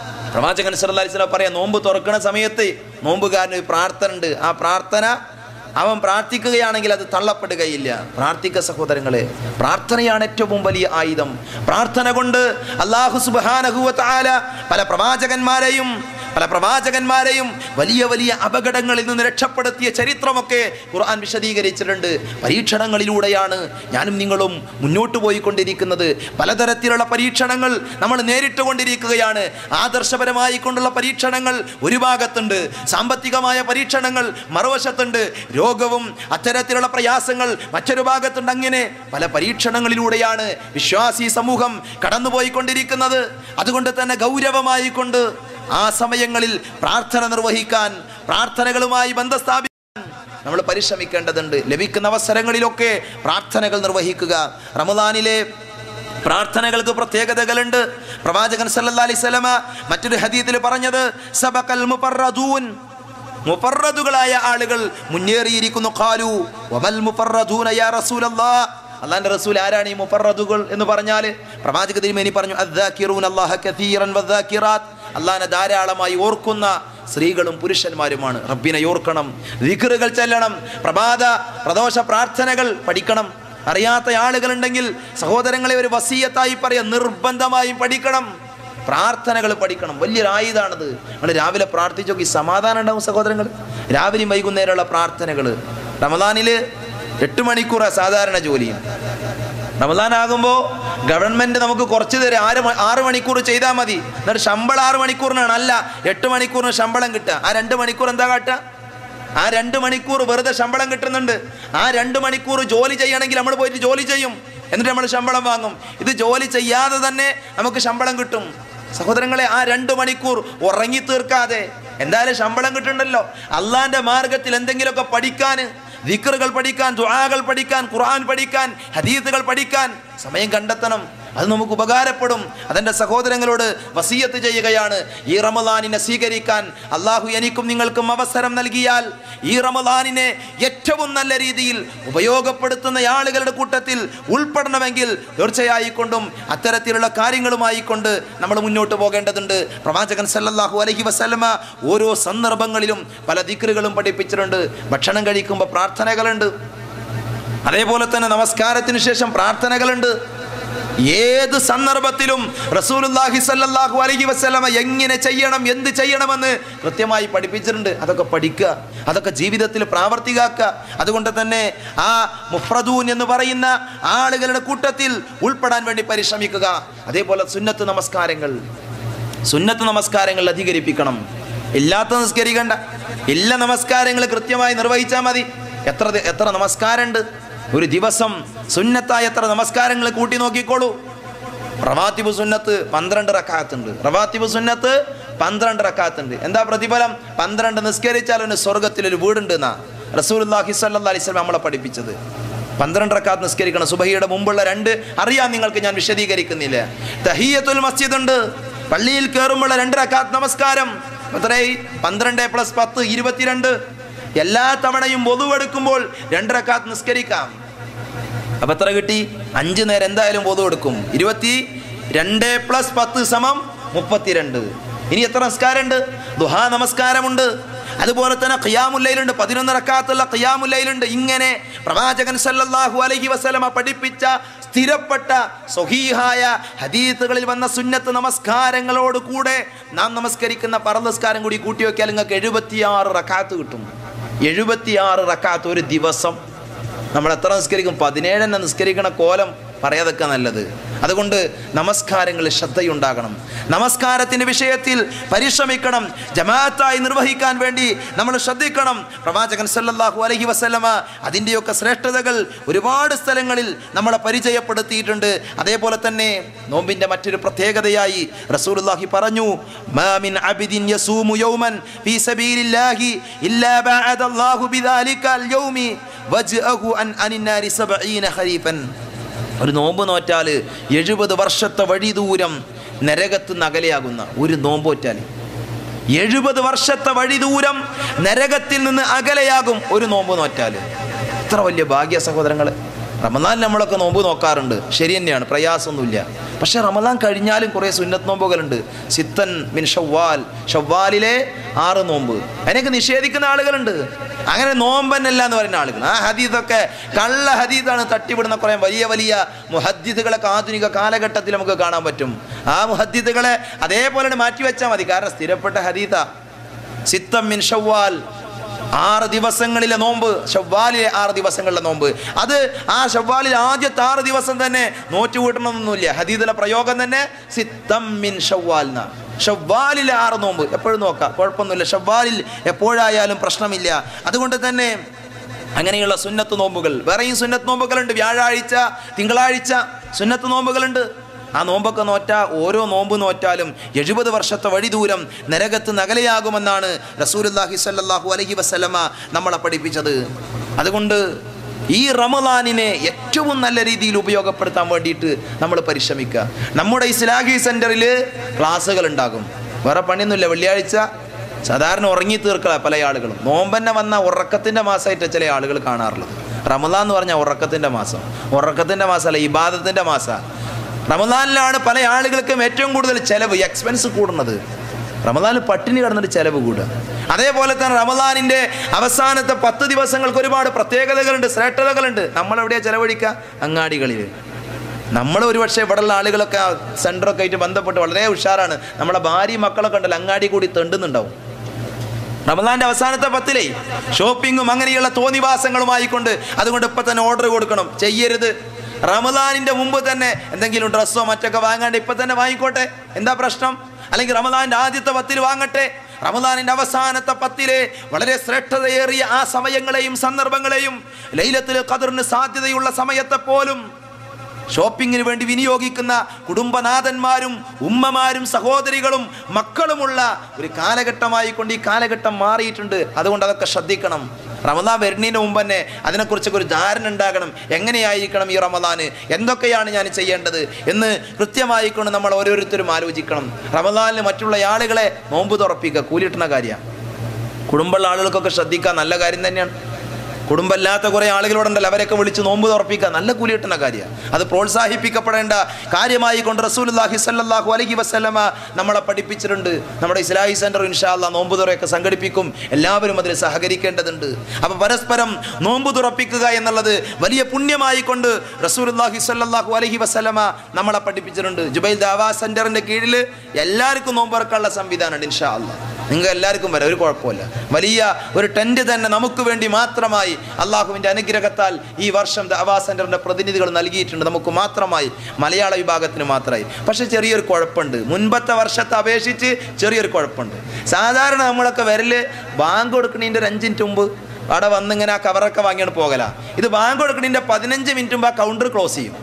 പ്രവാചകൻ സല്ലല്ലാഹു അലൈഹി വസല്ലം പറയാം നോമ്പ് തുറക്കുന്ന സമയത്ത് നോമ്പുകാരന് ഒരു പ്രാർത്ഥന ഉണ്ട് ആ പ്രാർത്ഥന അവൻ പ്രാർത്ഥിക്കുകയാണെങ്കിൽ അത് തള്ളപ്പെടുകയില്ല പ്രാർത്ഥിക്ക സഹോദരങ്ങളെ പ്രാർത്ഥനയാണ് ഏറ്റവും വലിയ ആയുധം പ്രാർത്ഥന കൊണ്ട് അള്ളാഹു സുബാനഹുവ ആല പല പ്രവാചകന്മാരെയും പല പ്രവാചകന്മാരെയും വലിയ വലിയ അപകടങ്ങളിൽ നിന്ന് രക്ഷപ്പെടുത്തിയ ചരിത്രമൊക്കെ ഖുർആൻ വിശദീകരിച്ചിട്ടുണ്ട് പരീക്ഷണങ്ങളിലൂടെയാണ് ഞാനും നിങ്ങളും മുന്നോട്ട് പോയിക്കൊണ്ടിരിക്കുന്നത് പലതരത്തിലുള്ള പരീക്ഷണങ്ങൾ നമ്മൾ നേരിട്ട് കൊണ്ടിരിക്കുകയാണ് ആദർശപരമായി കൊണ്ടുള്ള പരീക്ഷണങ്ങൾ ഒരു ഭാഗത്തുണ്ട് സാമ്പത്തികമായ പരീക്ഷണങ്ങൾ മറുവശത്തുണ്ട് രോഗവും അത്തരത്തിലുള്ള പ്രയാസങ്ങൾ മറ്റൊരു ഭാഗത്തുണ്ട് അങ്ങനെ പല പരീക്ഷണങ്ങളിലൂടെയാണ് വിശ്വാസി സമൂഹം കടന്നുപോയിക്കൊണ്ടിരിക്കുന്നത് അതുകൊണ്ട് തന്നെ ഗൗരവമായി കൊണ്ട് ആ സമയങ്ങളിൽ പ്രാർത്ഥന നിർവഹിക്കാൻ പ്രാർത്ഥനകളുമായി ബന്ധം സ്ഥാപിക്കാൻ നമ്മൾ പരിശ്രമിക്കേണ്ടതുണ്ട് ലഭിക്കുന്ന അവസരങ്ങളിലൊക്കെ പ്രാർത്ഥനകൾ നിർവഹിക്കുക റമദാനിലെ പ്രാർത്ഥനകൾക്ക് പ്രത്യേകതകളുണ്ട് പ്രവാചകൻ സല്ലല്ലാഹു അലൈഹി വസല്ലമ മറ്റൊരു ഹദീത്തിൽ പറഞ്ഞത് സബഖൽ മുഫറദൂൻ മുഫറദുകളായ ആളുകൾ മുന്നേറിയിരിക്കുന്നു ഖാലു വമൽ മുഫറദൂന യാ റസൂലല്ലാഹ് അള്ളാന്റെ റസൂൽ ആരാണ് ഈ മുഫറദുകൾ എന്ന് പറഞ്ഞാൽ പ്രവാചക തിരുമേനി പറഞ്ഞു അദ്ദാക്കിറൂൻ അല്ലാഹ കഥീറൻ വദ്ദാക്കിറാത്ത് അള്ളാനെ ധാരാളമായി ഓർക്കുന്ന സ്ത്രീകളും പുരുഷന്മാരുമാണ് റബ്ബിനെ ഓർക്കണം ദിക്റുകൾ ചെല്ലണം പ്രഭാത പ്രദോഷ പ്രാർത്ഥനകൾ പഠിക്കണം അറിയാത്ത ആളുകളുണ്ടെങ്കിൽ സഹോദരങ്ങളെ ഒരു വസീയത്തായി പറയാം നിർബന്ധമായും പഠിക്കണം പ്രാർത്ഥനകൾ പഠിക്കണം വലിയൊരു ആയുധാണിത് നമ്മൾ രാവിലെ പ്രാർത്ഥിച്ചു നോക്കി സമാധാനം ഉണ്ടാവും സഹോദരങ്ങൾ രാവിലെയും വൈകുന്നേരമുള്ള പ്രാർത്ഥനകൾ റമദാനില് എട്ട് മണിക്കൂറാണ് സാധാരണ ജോലി റമദാൻ ആകുമ്പോൾ ഗവൺമെന്റ് നമുക്ക് കുറച്ച് തരും ആറ് മ- ആറ് മണിക്കൂർ ചെയ്താൽ മതി എന്നിട്ട് ശമ്പളം ആറ് മണിക്കൂറിനാണ് അല്ല എട്ട് മണിക്കൂറിന് ശമ്പളം കിട്ടുക ആ രണ്ട് മണിക്കൂർ എന്താ കാട്ടുക ആ രണ്ട് മണിക്കൂർ വെറുതെ ശമ്പളം കിട്ടുന്നുണ്ട് ആ രണ്ട് മണിക്കൂർ ജോലി ചെയ്യണമെങ്കിൽ നമ്മൾ പോയിട്ട് ജോലി ചെയ്യും എന്നിട്ട് നമ്മൾ ശമ്പളം വാങ്ങും ഇത് ജോലി ചെയ്യാതെ തന്നെ നമുക്ക് ശമ്പളം കിട്ടും സഹോദരങ്ങളെ ആ രണ്ട് മണിക്കൂർ ഉറങ്ങി തീർക്കാതെ എന്തായാലും ശമ്പളം കിട്ടുന്നുണ്ടല്ലോ അള്ളാന്റെ മാർഗത്തിൽ എന്തെങ്കിലുമൊക്കെ പഠിക്കാൻ ദിക്റുകൾ പഠിക്കാൻ ദുആകൾ പഠിക്കാൻ ഖുർആൻ പഠിക്കാൻ ഹദീസുകൾ പഠിക്കാൻ സമയം കണ്ടെത്തണം അത് നമുക്ക് ഉപകാരപ്പെടും അതെൻ്റെ സഹോദരങ്ങളോട് വസീയത്ത് ചെയ്യുകയാണ് ഈ റമദാനിനെ സ്വീകരിക്കാൻ അള്ളാഹു എനിക്കും നിങ്ങൾക്കും അവസരം നൽകിയാൽ ഈ റമദാനിനെ ഏറ്റവും നല്ല രീതിയിൽ ഉപയോഗപ്പെടുത്തുന്ന ആളുകളുടെ കൂട്ടത്തിൽ ഉൾപ്പെടണമെങ്കിൽ തീർച്ചയായിക്കൊണ്ടും അത്തരത്തിലുള്ള കാര്യങ്ങളുമായി കൊണ്ട് നമ്മൾ മുന്നോട്ട് പോകേണ്ടതുണ്ട് പ്രവാചകൻ സല്ലല്ലാഹു അലൈഹി വസല്ലമ ഓരോ സന്ദർഭങ്ങളിലും പല ദിക്റുകളും പഠിപ്പിച്ചിട്ടുണ്ട് ഭക്ഷണം കഴിക്കുമ്പോൾ പ്രാർത്ഥനകളുണ്ട് അതേപോലെ തന്നെ നമസ്കാരത്തിന് ശേഷം പ്രാർത്ഥനകളുണ്ട് ഏത് സന്ദർഭത്തിലും റസൂലുള്ളാഹി സല്ലല്ലാഹു അലൈഹി വസല്ലമ എങ്ങനെ ചെയ്യണം എന്ത് ചെയ്യണമെന്ന് കൃത്യമായി പഠിപ്പിച്ചിട്ടുണ്ട് അതൊക്കെ പഠിക്കുക അതൊക്കെ ജീവിതത്തിൽ പ്രാവർത്തികാക്കുക അതുകൊണ്ട് തന്നെ ആ മുഫ്രദൂൻ എന്ന് പറയുന്ന ആളുകളുടെ കൂട്ടത്തിൽ ഉൾപ്പെടാൻ വേണ്ടി പരിശ്രമിക്കുക അതേപോലെ സുന്നത്ത് നമസ്കാരങ്ങൾ സുന്നത്ത് നമസ്കാരങ്ങൾ അധികരിപ്പിക്കണം ഇല്ലാത്ത നിസ്കരിക്കണ്ട എല്ലാ നമസ്കാരങ്ങൾ കൃത്യമായി നിർവഹിച്ചാൽ മതി എത്ര ദി- എത്ര നമസ്കാരമുണ്ട് ഒരു ദിവസം സുന്നത്തായ എത്ര നമസ്കാരങ്ങൾ കൂട്ടി നോക്കിക്കോളൂ റവാത്തിബ് സുന്നത്ത് പന്ത്രണ്ട് റക്കാത്തുണ്ട് റവാത്തിബ് സുന്നത്ത് പന്ത്രണ്ട് റക്കാത്തുണ്ട് എന്താ പ്രതിഫലം പന്ത്രണ്ട് നിസ്കരിച്ചാൽ അവന് സ്വർഗത്തിൽ ഒരു വീടുണ്ട് എന്നാ റസൂലുള്ളാഹി സ്വല്ലല്ലാഹി അലൈഹി വസല്ലം നമ്മളെ പഠിപ്പിച്ചത് പന്ത്രണ്ട് റക്കാത്ത് നിസ്കരിക്കണം സുബഹിയുടെ മുമ്പുള്ള രണ്ട് അറിയാം നിങ്ങൾക്ക് ഞാൻ വിശദീകരിക്കുന്നില്ല തഹിയത്തുൽ മസ്ജിദ് ഉണ്ട് പള്ളിയിൽ കയറുമ്പോൾ രണ്ട് റക്കാത്ത് നമസ്കാരം എത്രയായി പന്ത്രണ്ട് പ്ലസ് പത്ത് ഇരുപത്തിരണ്ട് എല്ലാ തവണയും പൊതുവെടുക്കുമ്പോൾ രണ്ട് റക്കാത്ത് നിസ്കരിക്കാം അപ്പൊ എത്ര കിട്ടി അഞ്ച് നേരം എന്തായാലും പൊതു എടുക്കും ഇരുപത്തി രണ്ട് പ്ലസ് പത്ത് സമം മുപ്പത്തിരണ്ട് ഇനി എത്ര നമസ്കാരമുണ്ട് ദുഹാ നമസ്കാരമുണ്ട് അതുപോലെ തന്നെ ഖിയാമുല്ലയിലുണ്ട് പതിനൊന്ന് റക്കാത്തുള്ള ഖിയാമുല്ലയിലുണ്ട് ഇങ്ങനെ പ്രവാചകൻ സല്ലല്ലാഹു അലൈഹി വസല്ലമ പഠിപ്പിച്ച സ്ഥിരപ്പെട്ട സ്വഹീഹായ ഹദീത്തുകളിൽ വന്ന സുന്നത്ത് നമസ്കാരങ്ങളോട് കൂടെ നാം നമസ്കരിക്കുന്ന പറനമസ്കാരം കൂടി കൂട്ടി വെക്കിയാൽ നിങ്ങൾക്ക് എഴുപത്തിയാറ് റക്കാത്ത് കിട്ടും എഴുപത്തിയാറ് റക്കാത്ത് ഒരു ദിവസം നമ്മൾ എത്ര നിസ്കരിക്കും പതിനേഴെണ്ണം നിസ്കരിക്കണ കോലം പറയാതൊക്കെ നല്ലത് അതുകൊണ്ട് നമസ്കാരങ്ങളിൽ ശ്രദ്ധയുണ്ടാകണം നമസ്കാരത്തിൻ്റെ വിഷയത്തിൽ പരിശ്രമിക്കണം ജമാഅത്തായി നിർവഹിക്കാൻ വേണ്ടി നമ്മൾ ശ്രദ്ധിക്കണം പ്രവാചകൻ സല്ലല്ലാഹു അലൈഹി വസല്ലമ അതിൻ്റെയൊക്കെ ശ്രേഷ്ഠതകൾ ഒരുപാട് സ്ഥലങ്ങളിൽ നമ്മളെ പരിചയപ്പെടുത്തിയിട്ടുണ്ട് അതേപോലെ തന്നെ നോമ്പിൻ്റെ മറ്റൊരു പ്രത്യേകതയായി റസൂലുള്ളാഹി പറഞ്ഞു മാ മിൻ അബ്ദിൻ യസൂമു യൗമൻ ഫീ സബീലില്ലാഹി ഇല്ലാ ബഅദല്ലാഹു ബിദാലിക്കൽ യൗമി വജ്അഹു അൻ അനിന്നാരി സബഈന ഖരീഫൻ ഒരു നോമ്പ് നോറ്റാൽ എഴുപത് വർഷത്തെ വഴി ദൂരം നരകത്ത് നകലയാകുന്ന ഒരു നോമ്പ് നോറ്റാൽ എഴുപത് വർഷത്തെ വഴി ദൂരം നരകത്തിൽ നിന്ന് അകലെയാകും ഒരു നോമ്പ് നോറ്റാൽ ഇത്ര വലിയ ഭാഗ്യ സഹോദരങ്ങൾ റമദാൻ നമ്മളൊക്കെ നോമ്പ് നോക്കാറുണ്ട് ശരി തന്നെയാണ് പ്രയാസമൊന്നുമില്ല പക്ഷെ റമദാൻ കഴിഞ്ഞാലും കുറേ സുന്നത്ത് നോമ്പുകളുണ്ട് സിത്തൻ മിൻ ഷവ്വാൽ ഷവ്വാലിലെ ആറ് നോമ്പ് അതിനൊക്കെ നിഷേധിക്കുന്ന ആളുകളുണ്ട് അങ്ങനെ നോമ്പന്നല്ല എന്ന് പറയുന്ന ആളുകൾ ആ ഹദീദൊക്കെ കള്ള ഹദീദാണ് തട്ടിവിടുന്ന കുറേ വലിയ വലിയ മുഹദ്ദീദുകളൊക്കെ ആധുനിക കാലഘട്ടത്തിൽ നമുക്ക് കാണാൻ പറ്റും ആ മുഹദ്ദീദുകളെ അതേപോലെ മാറ്റി വെച്ചാൽ മതി കാരണം സ്ഥിരപ്പെട്ട ഹദീദ സിത്തം മിൻ ഷവ്വാൽ ആറ് ദിവസങ്ങളിലെ നോമ്പ് ഷവ്വാലിലെ ആറ് ദിവസങ്ങളിലെ നോമ്പ് അത് ആ ഷവ്വാലിൽ ആദ്യത്തെ ആറ് ദിവസം തന്നെ നോറ്റ് കൂട്ടണമെന്നൊന്നുമില്ല ഹദീദിലെ പ്രയോഗം തന്നെ സിത്തം മിൻ ഷവ്വാൽ എന്നാ ഷവ്വാലിലെ ആറ് നോമ്പ് എപ്പോഴും നോക്കാം കുഴപ്പമൊന്നുമില്ല ഷവ്വാലിൽ എപ്പോഴായാലും പ്രശ്നമില്ല അതുകൊണ്ട് തന്നെ അങ്ങനെയുള്ള സുന്നത്ത് നോമ്പുകൾ വേറെയും സുന്നത്ത് നോമ്പുകളുണ്ട് വ്യാഴാഴ്ച തിങ്കളാഴ്ച സുന്നത്ത് നോമ്പുകളുണ്ട് ആ നോമ്പൊക്കെ നോറ്റാ ഓരോ നോമ്പ് നോറ്റാലും എഴുപത് വർഷത്തെ വഴി ദൂരം നരകത്ത് നഗലയാകുമെന്നാണ് റസൂലുല്ലാഹി സ്വല്ലല്ലാഹു അലൈഹി വസല്ലമ നമ്മളെ പഠിപ്പിച്ചത് അതുകൊണ്ട് ഈ റമദാനിനെ ഏറ്റവും നല്ല രീതിയിൽ ഉപയോഗപ്പെടുത്താൻ വേണ്ടിയിട്ട് നമ്മൾ പരിശ്രമിക്കുക നമ്മുടെ ഇസ്ലാഹി സെൻറ്ററിൽ ക്ലാസ്സുകൾ ഉണ്ടാകും വേറെ പണിയൊന്നുമില്ല വെള്ളിയാഴ്ച സാധാരണ ഉറങ്ങി തീർക്കുക പല ആളുകളും നോമ്പന്നെ വന്ന ഉറക്കത്തിൻ്റെ മാസമായിട്ട് ചില ആളുകൾ കാണാറുള്ളത് റമദാൻ എന്ന് പറഞ്ഞാൽ ഉറക്കത്തിൻ്റെ മാസം ഉറക്കത്തിൻ്റെ മാസമല്ല ഇബാദത്തിൻ്റെ മാസമാണ് റമദാനിലാണ് പല ആളുകൾക്കും ഏറ്റവും കൂടുതൽ ചെലവ് എക്സ്പെൻസ് കൂടുന്നത് റമദാനിൽ പട്ടിണി കിടന്നിട്ട് ചെലവ് കൂടുക അതേപോലെ തന്നെ റമദാനിൻ്റെ അവസാനത്തെ പത്ത് ദിവസങ്ങൾക്ക് ഒരുപാട് പ്രത്യേകതകളുണ്ട് ശ്രേഷ്ഠതകളുണ്ട് നമ്മളെവിടെയാണ് ചെലവഴിക്കുക അങ്ങാടികളിൽ നമ്മൾ ഒരുപക്ഷെ ഇവിടെയുള്ള ആളുകളൊക്കെ ആ സെൻറ്ററൊക്കെ ആയിട്ട് ബന്ധപ്പെട്ട് വളരെ ഉഷാറാണ് നമ്മളെ ഭാര്യയും മക്കളൊക്കെ ഉണ്ടല്ലോ അങ്ങാടി കൂടി തെണ്ടുന്നുണ്ടാവും റമദാന്റെ അവസാനത്തെ പത്തിലേ ഷോപ്പിങ്ങും അങ്ങനെയുള്ള തോന്നിവാസങ്ങളുമായിക്കൊണ്ട് അതുകൊണ്ട് ഇപ്പം തന്നെ ഓർഡർ കൊടുക്കണം ചെയ്യരുത് റമദാനിന്റെ മുമ്പ് തന്നെ എന്തെങ്കിലും ഡ്രസ്സോ മറ്റൊക്കെ വാങ്ങാണ്ട് ഇപ്പം തന്നെ വാങ്ങിക്കോട്ടെ എന്താ പ്രശ്നം അല്ലെങ്കിൽ റമദാന്റെ ആദ്യത്തെ പത്തിൽ വാങ്ങട്ടെ റമദാനിന്റെ അവസാനത്തെ പത്തിലെ വളരെ ശ്രേഷ്ഠതയേറിയ ആ സമയങ്ങളെയും സന്ദർഭങ്ങളെയും ലൈലത്തിൽ ഖദറിന് സാധ്യതയുള്ള സമയത്തെ പോലും ഷോപ്പിങ്ങിന് വേണ്ടി വിനിയോഗിക്കുന്ന കുടുംബനാഥന്മാരും ഉമ്മമാരും സഹോദരികളും മക്കളുമുള്ള ഒരു കാലഘട്ടമായി കൊണ്ട് ഈ കാലഘട്ടം മാറിയിട്ടുണ്ട് അതുകൊണ്ട് അതൊക്കെ ശ്രദ്ധിക്കണം റമദാൻ വരുന്നതിന് മുമ്പ് തന്നെ അതിനെക്കുറിച്ചൊക്കെ ഒരു ധാരണ ഉണ്ടാകണം എങ്ങനെയായിരിക്കണം ഈ റമദാന് എന്തൊക്കെയാണ് ഞാൻ ചെയ്യേണ്ടത് എന്ന് കൃത്യമായിക്കൊണ്ട് നമ്മൾ ഓരോരുത്തരും ആലോചിക്കണം റമദാനിൽ മറ്റുള്ള ആളുകളെ നോമ്പ് തുറപ്പിക്കുക കൂലിട്ടുന്ന കാര്യമാണ് കുടുംബമുള്ള ആളുകൾക്കൊക്കെ ശ്രദ്ധിക്കുക നല്ല കാര്യം തന്നെയാണ് കുടുംബമില്ലാത്ത കുറേ ആളുകളോടുണ്ടല്ലോ അവരൊക്കെ വിളിച്ച് നോമ്പ് തുറപ്പിക്കുക നല്ല കൂലി കിട്ടുന്ന കാര്യമാണ് അത് പ്രോത്സാഹിപ്പിക്കപ്പെടേണ്ട കാര്യമായി കൊണ്ട് റസൂലുല്ലാഹി സല്ലല്ലാഹു അലൈഹി വസല്ലമ നമ്മളെ പഠിപ്പിച്ചിട്ടുണ്ട് നമ്മുടെ ഇസ്ലാഹി സെൻറ്റർ ഇൻഷാല്ല നോമ്പ് തുറയൊക്കെ സംഘടിപ്പിക്കും എല്ലാവരും അതിൽ സഹകരിക്കേണ്ടതുണ്ട് അപ്പോൾ പരസ്പരം നോമ്പ് തുറപ്പിക്കുക എന്നുള്ളത് വലിയ പുണ്യമായി കൊണ്ട് റസൂലുല്ലാഹി സല്ലല്ലാഹു അലൈഹി വസല്ലമ നമ്മളെ പഠിപ്പിച്ചിട്ടുണ്ട് ജുബൈൽ ദാവാ സെൻറ്ററിൻ്റെ കീഴിൽ എല്ലാവർക്കും നോമ്പ് തുറക്കാനുള്ള സംവിധാനമുണ്ട് ഇൻഷാ അല്ലാ നിങ്ങൾ എല്ലാവർക്കും വരാം ഒരു കുഴപ്പമില്ല വലിയ ഒരു ടെൻറ്റ് തന്നെ നമുക്ക് വേണ്ടി മാത്രമായി അള്ളാഹുവിൻ്റെ അനുഗ്രഹത്താൽ ഈ വർഷം ദവാ സെൻറ്ററിൻ്റെ പ്രതിനിധികൾ നൽകിയിട്ടുണ്ട് നമുക്ക് മാത്രമായി മലയാള വിഭാഗത്തിന് മാത്രമായി പക്ഷേ ചെറിയൊരു കുഴപ്പമുണ്ട് മുൻപത്തെ വർഷത്തെ അപേക്ഷിച്ച് ചെറിയൊരു കുഴപ്പമുണ്ട് സാധാരണ നമ്മളൊക്കെ വരല് ബാങ്ക് കൊടുക്കണതിൻ്റെ ഒരു അഞ്ച് മിനിറ്റ് മുമ്പ് അവിടെ വന്നിങ്ങനെ ആ കവറൊക്കെ വാങ്ങിയാണ് പോകല ഇത് ബാങ്ക് കൊടുക്കണതിൻ്റെ പതിനഞ്ച് മിനിറ്റ് മുമ്പ് ആ കൗണ്ടർ ക്ലോസ് ചെയ്യും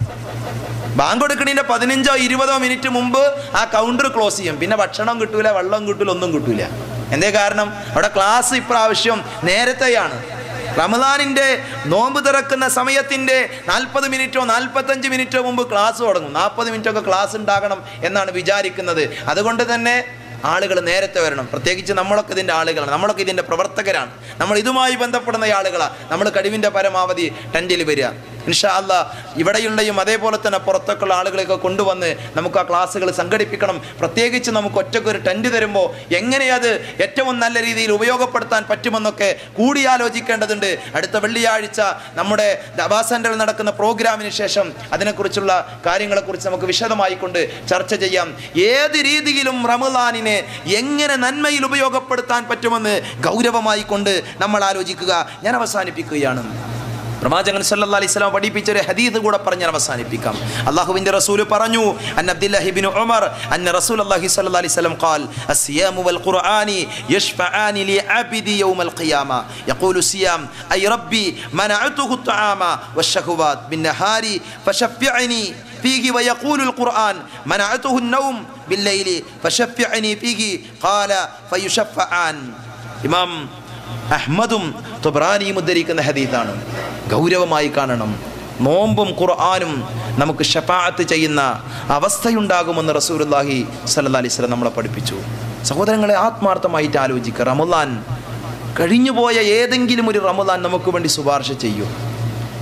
ബാങ്ക് കൊടുക്കണതിന്റെ പതിനഞ്ചോ ഇരുപതോ മിനിറ്റ് മുമ്പ് ആ കൗണ്ടർ ക്ലോസ് ചെയ്യും പിന്നെ ഭക്ഷണം കിട്ടൂല വെള്ളം കിട്ടൂല ഒന്നും കിട്ടൂല എന്തേ കാരണം അവിടെ ക്ലാസ് ഇപ്രാവശ്യം നേരത്തെയാണ് റമദാനിന്റെ നോമ്പ് തുറക്കുന്ന സമയത്തിന്റെ നാൽപ്പത് മിനിറ്റോ നാൽപ്പത്തഞ്ച് മിനിറ്റോ മുമ്പ് ക്ലാസ് തുടങ്ങും നാൽപ്പത് മിനിറ്റൊക്കെ ക്ലാസ് ഉണ്ടാകണം എന്നാണ് വിചാരിക്കുന്നത് അതുകൊണ്ട് തന്നെ ആളുകൾ നേരത്തെ വരണം പ്രത്യേകിച്ച് നമ്മളൊക്കെ ഇതിൻ്റെ ആളുകളാണ് നമ്മളൊക്കെ ഇതിൻ്റെ പ്രവർത്തകരാണ് നമ്മൾ ഇതുമായി ബന്ധപ്പെടുന്ന ആളുകളാണ് നമ്മൾ കഴിവിൻ്റെ പരമാവധി ടെൻറ്റിൽ വരിക ഇൻഷാ അല്ല ഇവിടെയുള്ളയും അതേപോലെ തന്നെ പുറത്തൊക്കെയുള്ള ആളുകളെയൊക്കെ കൊണ്ടുവന്ന് നമുക്ക് ആ ക്ലാസ്സുകൾ സംഘടിപ്പിക്കണം പ്രത്യേകിച്ച് നമുക്ക് ഒറ്റയ്ക്ക് ഒരു ടെൻറ്റ് തരുമ്പോൾ എങ്ങനെ അത് ഏറ്റവും നല്ല രീതിയിൽ ഉപയോഗപ്പെടുത്താൻ പറ്റുമെന്നൊക്കെ കൂടിയാലോചിക്കേണ്ടതുണ്ട് അടുത്ത വെള്ളിയാഴ്ച നമ്മുടെ ദവാ സെൻറ്ററിൽ നടക്കുന്ന പ്രോഗ്രാമിന് ശേഷം അതിനെക്കുറിച്ചുള്ള കാര്യങ്ങളെക്കുറിച്ച് നമുക്ക് വിശദമായി കൊണ്ട് ചർച്ച ചെയ്യാം ഏത് രീതിയിലും റമദാനിനെ എങ്ങനെ നന്മയിൽ ഉപയോഗപ്പെടുത്താൻ പറ്റുമെന്ന് ഗൗരവമായി കൊണ്ട് നമ്മൾ ആലോചിക്കുക ഞാൻ അവസാനിപ്പിക്കുകയാണ് പ്രവാചകൻ സല്ലല്ലാഹു അലൈഹി വസല്ലം പഠിപ്പിച്ച ഒരു ഹദീസ് കൂടെ പറഞ്ഞ് ഞാൻ അവസാനിപ്പിക്കാം അള്ളാഹുവിന്റെ റസൂൽ പറഞ്ഞു അൻ അബ്ദുല്ലാഹി ഇബ്നു ഉമർ അന്ന റസൂലുള്ളാഹി സ്വല്ലല്ലാഹു അലൈഹി വസല്ലം قال الصيام والقرآن يشفعان لعبدي يوم القيامة يقول الصيام أي ربي منعته الطعام والشهوات بالنهار فشفعني فيه ويقول القرآن منعته النوم بالليل فشفعني فيه قال فيشفعان إمام അഹ്മദും തൊബ്രാനിയും ഉദ്ധരിക്കുന്ന ഹദീത്താണ് ഗൗരവമായി കാണണം നോമ്പും ഖുർആാനും നമുക്ക് ഷഫാഅത്ത് ചെയ്യുന്ന അവസ്ഥയുണ്ടാകുമെന്ന് റസൂലുള്ളാഹി സല്ലല്ലാഹി അലൈഹി വസല്ലം നമ്മളെ പഠിപ്പിച്ചു സഹോദരങ്ങളെ ആത്മാർത്ഥമായിട്ട് ആലോചിക്കുക റമദാൻ കഴിഞ്ഞുപോയ ഏതെങ്കിലും ഒരു റമദാൻ നമുക്ക് വേണ്ടി ശുപാർശ ചെയ്യൂ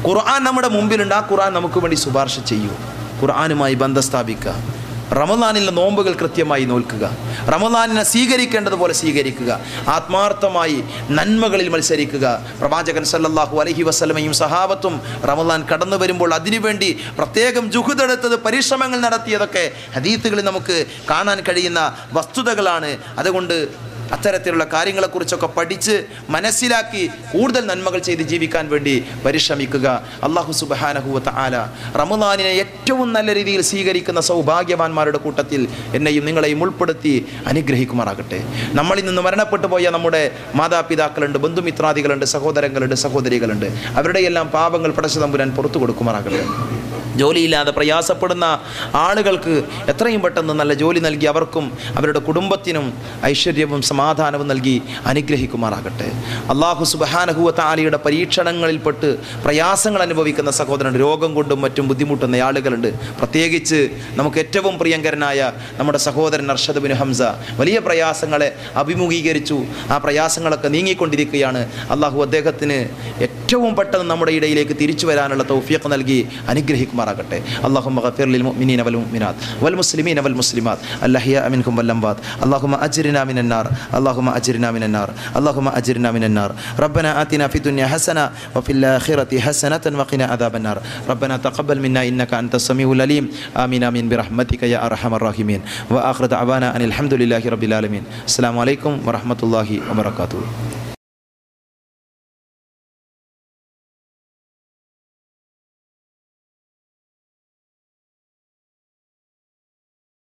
ഖുർആൻ നമ്മുടെ മുമ്പിലുണ്ട് ആ ഖുർആൻ നമുക്ക് വേണ്ടി ശുപാർശ ചെയ്യൂ ഖുർആനുമായി ബന്ധം സ്ഥാപിക്കുക റമദാനിലെ നോമ്പുകൾ കൃത്യമായി നോൽക്കുക റമദാനിനെ സ്വീകരിക്കേണ്ടതുപോലെ സ്വീകരിക്കുക ആത്മാർത്ഥമായി നന്മകളിൽ മത്സരിക്കുക പ്രവാചകൻ സല്ലല്ലാഹു അലൈഹി വസല്ലമയും സഹാബത്തും റമദാൻ കടന്നു വരുമ്പോൾ അതിനുവേണ്ടി പ്രത്യേകം ജുഹുദെടുത്തത് പരിശ്രമങ്ങൾ നടത്തിയതൊക്കെ ഹദീത്തുകളിൽ നമുക്ക് കാണാൻ കഴിയുന്ന വസ്തുതകളാണ് അതുകൊണ്ട് അത്തരത്തിലുള്ള കാര്യങ്ങളെക്കുറിച്ചൊക്കെ പഠിച്ച് മനസ്സിലാക്കി കൂടുതൽ നന്മകൾ ചെയ്ത് ജീവിക്കാൻ വേണ്ടി പരിശ്രമിക്കുക അള്ളാഹു സുബഹാനഹുവത്ത ആല റമദാനിനെ ഏറ്റവും നല്ല രീതിയിൽ സ്വീകരിക്കുന്ന സൗഭാഗ്യവാന്മാരുടെ കൂട്ടത്തിൽ എന്നെയും നിങ്ങളെയും ഉൾപ്പെടുത്തി അനുഗ്രഹിക്കുമാറാകട്ടെ നമ്മളിൽ നിന്ന് മരണപ്പെട്ടു പോയ നമ്മുടെ മാതാപിതാക്കളുണ്ട് ബന്ധുമിത്രാദികളുണ്ട് സഹോദരങ്ങളുണ്ട് സഹോദരികളുണ്ട് അവരുടെ എല്ലാം പാപങ്ങൾ പടച്ചു തമ്പുരാൻ പുറത്തു കൊടുക്കുമാറാകട്ടെ ജോലിയില്ലാതെ പ്രയാസപ്പെടുന്ന ആളുകൾക്ക് എത്രയും പെട്ടെന്ന് നല്ല ജോലി നൽകി അവർക്കും അവരുടെ കുടുംബത്തിനും ഐശ്വര്യവും സമാധാനവും നൽകി അനുഗ്രഹിക്കുമാറാകട്ടെ അള്ളാഹു സുബഹാനഹുവത്ത ആലിയുടെ പരീക്ഷണങ്ങളിൽപ്പെട്ട് പ്രയാസങ്ങൾ അനുഭവിക്കുന്ന സഹോദരൻ രോഗം കൊണ്ടും മറ്റും ബുദ്ധിമുട്ടുന്ന ആളുകളുണ്ട് പ്രത്യേകിച്ച് നമുക്ക് ഏറ്റവും പ്രിയങ്കരനായ നമ്മുടെ സഹോദരൻ അർഷദ് ബിൻ ഹംസ വലിയ പ്രയാസങ്ങളെ അഭിമുഖീകരിച്ചു ആ പ്രയാസങ്ങളൊക്കെ നീങ്ങിക്കൊണ്ടിരിക്കുകയാണ് അള്ളാഹു അദ്ദേഹത്തിന് ഏറ്റവും പെട്ടെന്ന് നമ്മുടെ ഇടയിലേക്ക് തിരിച്ചു വരാനുള്ള തൗഫീഖ് നൽകി അനുഗ്രഹിക്കുമാറാകട്ടെ അള്ളാഹു ഗഫിർ ലിൽ മുഅ്മിനീന വൽ മുഅ്മിനാത്ത് വൽ മുസ്ലിമീന വൽ മുസ്ലിമാത്ത് അല്ലഹിയ മിൻഹും വൽ അംവാത്ത് اللهم أجرنا من النار اللهم أجرنا من النار اللهم أجرنا من النار ربنا آتنا في الدنيا حسنة وفي الآخرة حسنة وقنا عذاب النار ربنا تقبل منا إنك أنت السميع العليم آمين آمين برحمتك يا أرحم الراحمين وآخر دعوانا أن الحمد لله رب العالمين السلام عليكم ورحمة الله وبركاته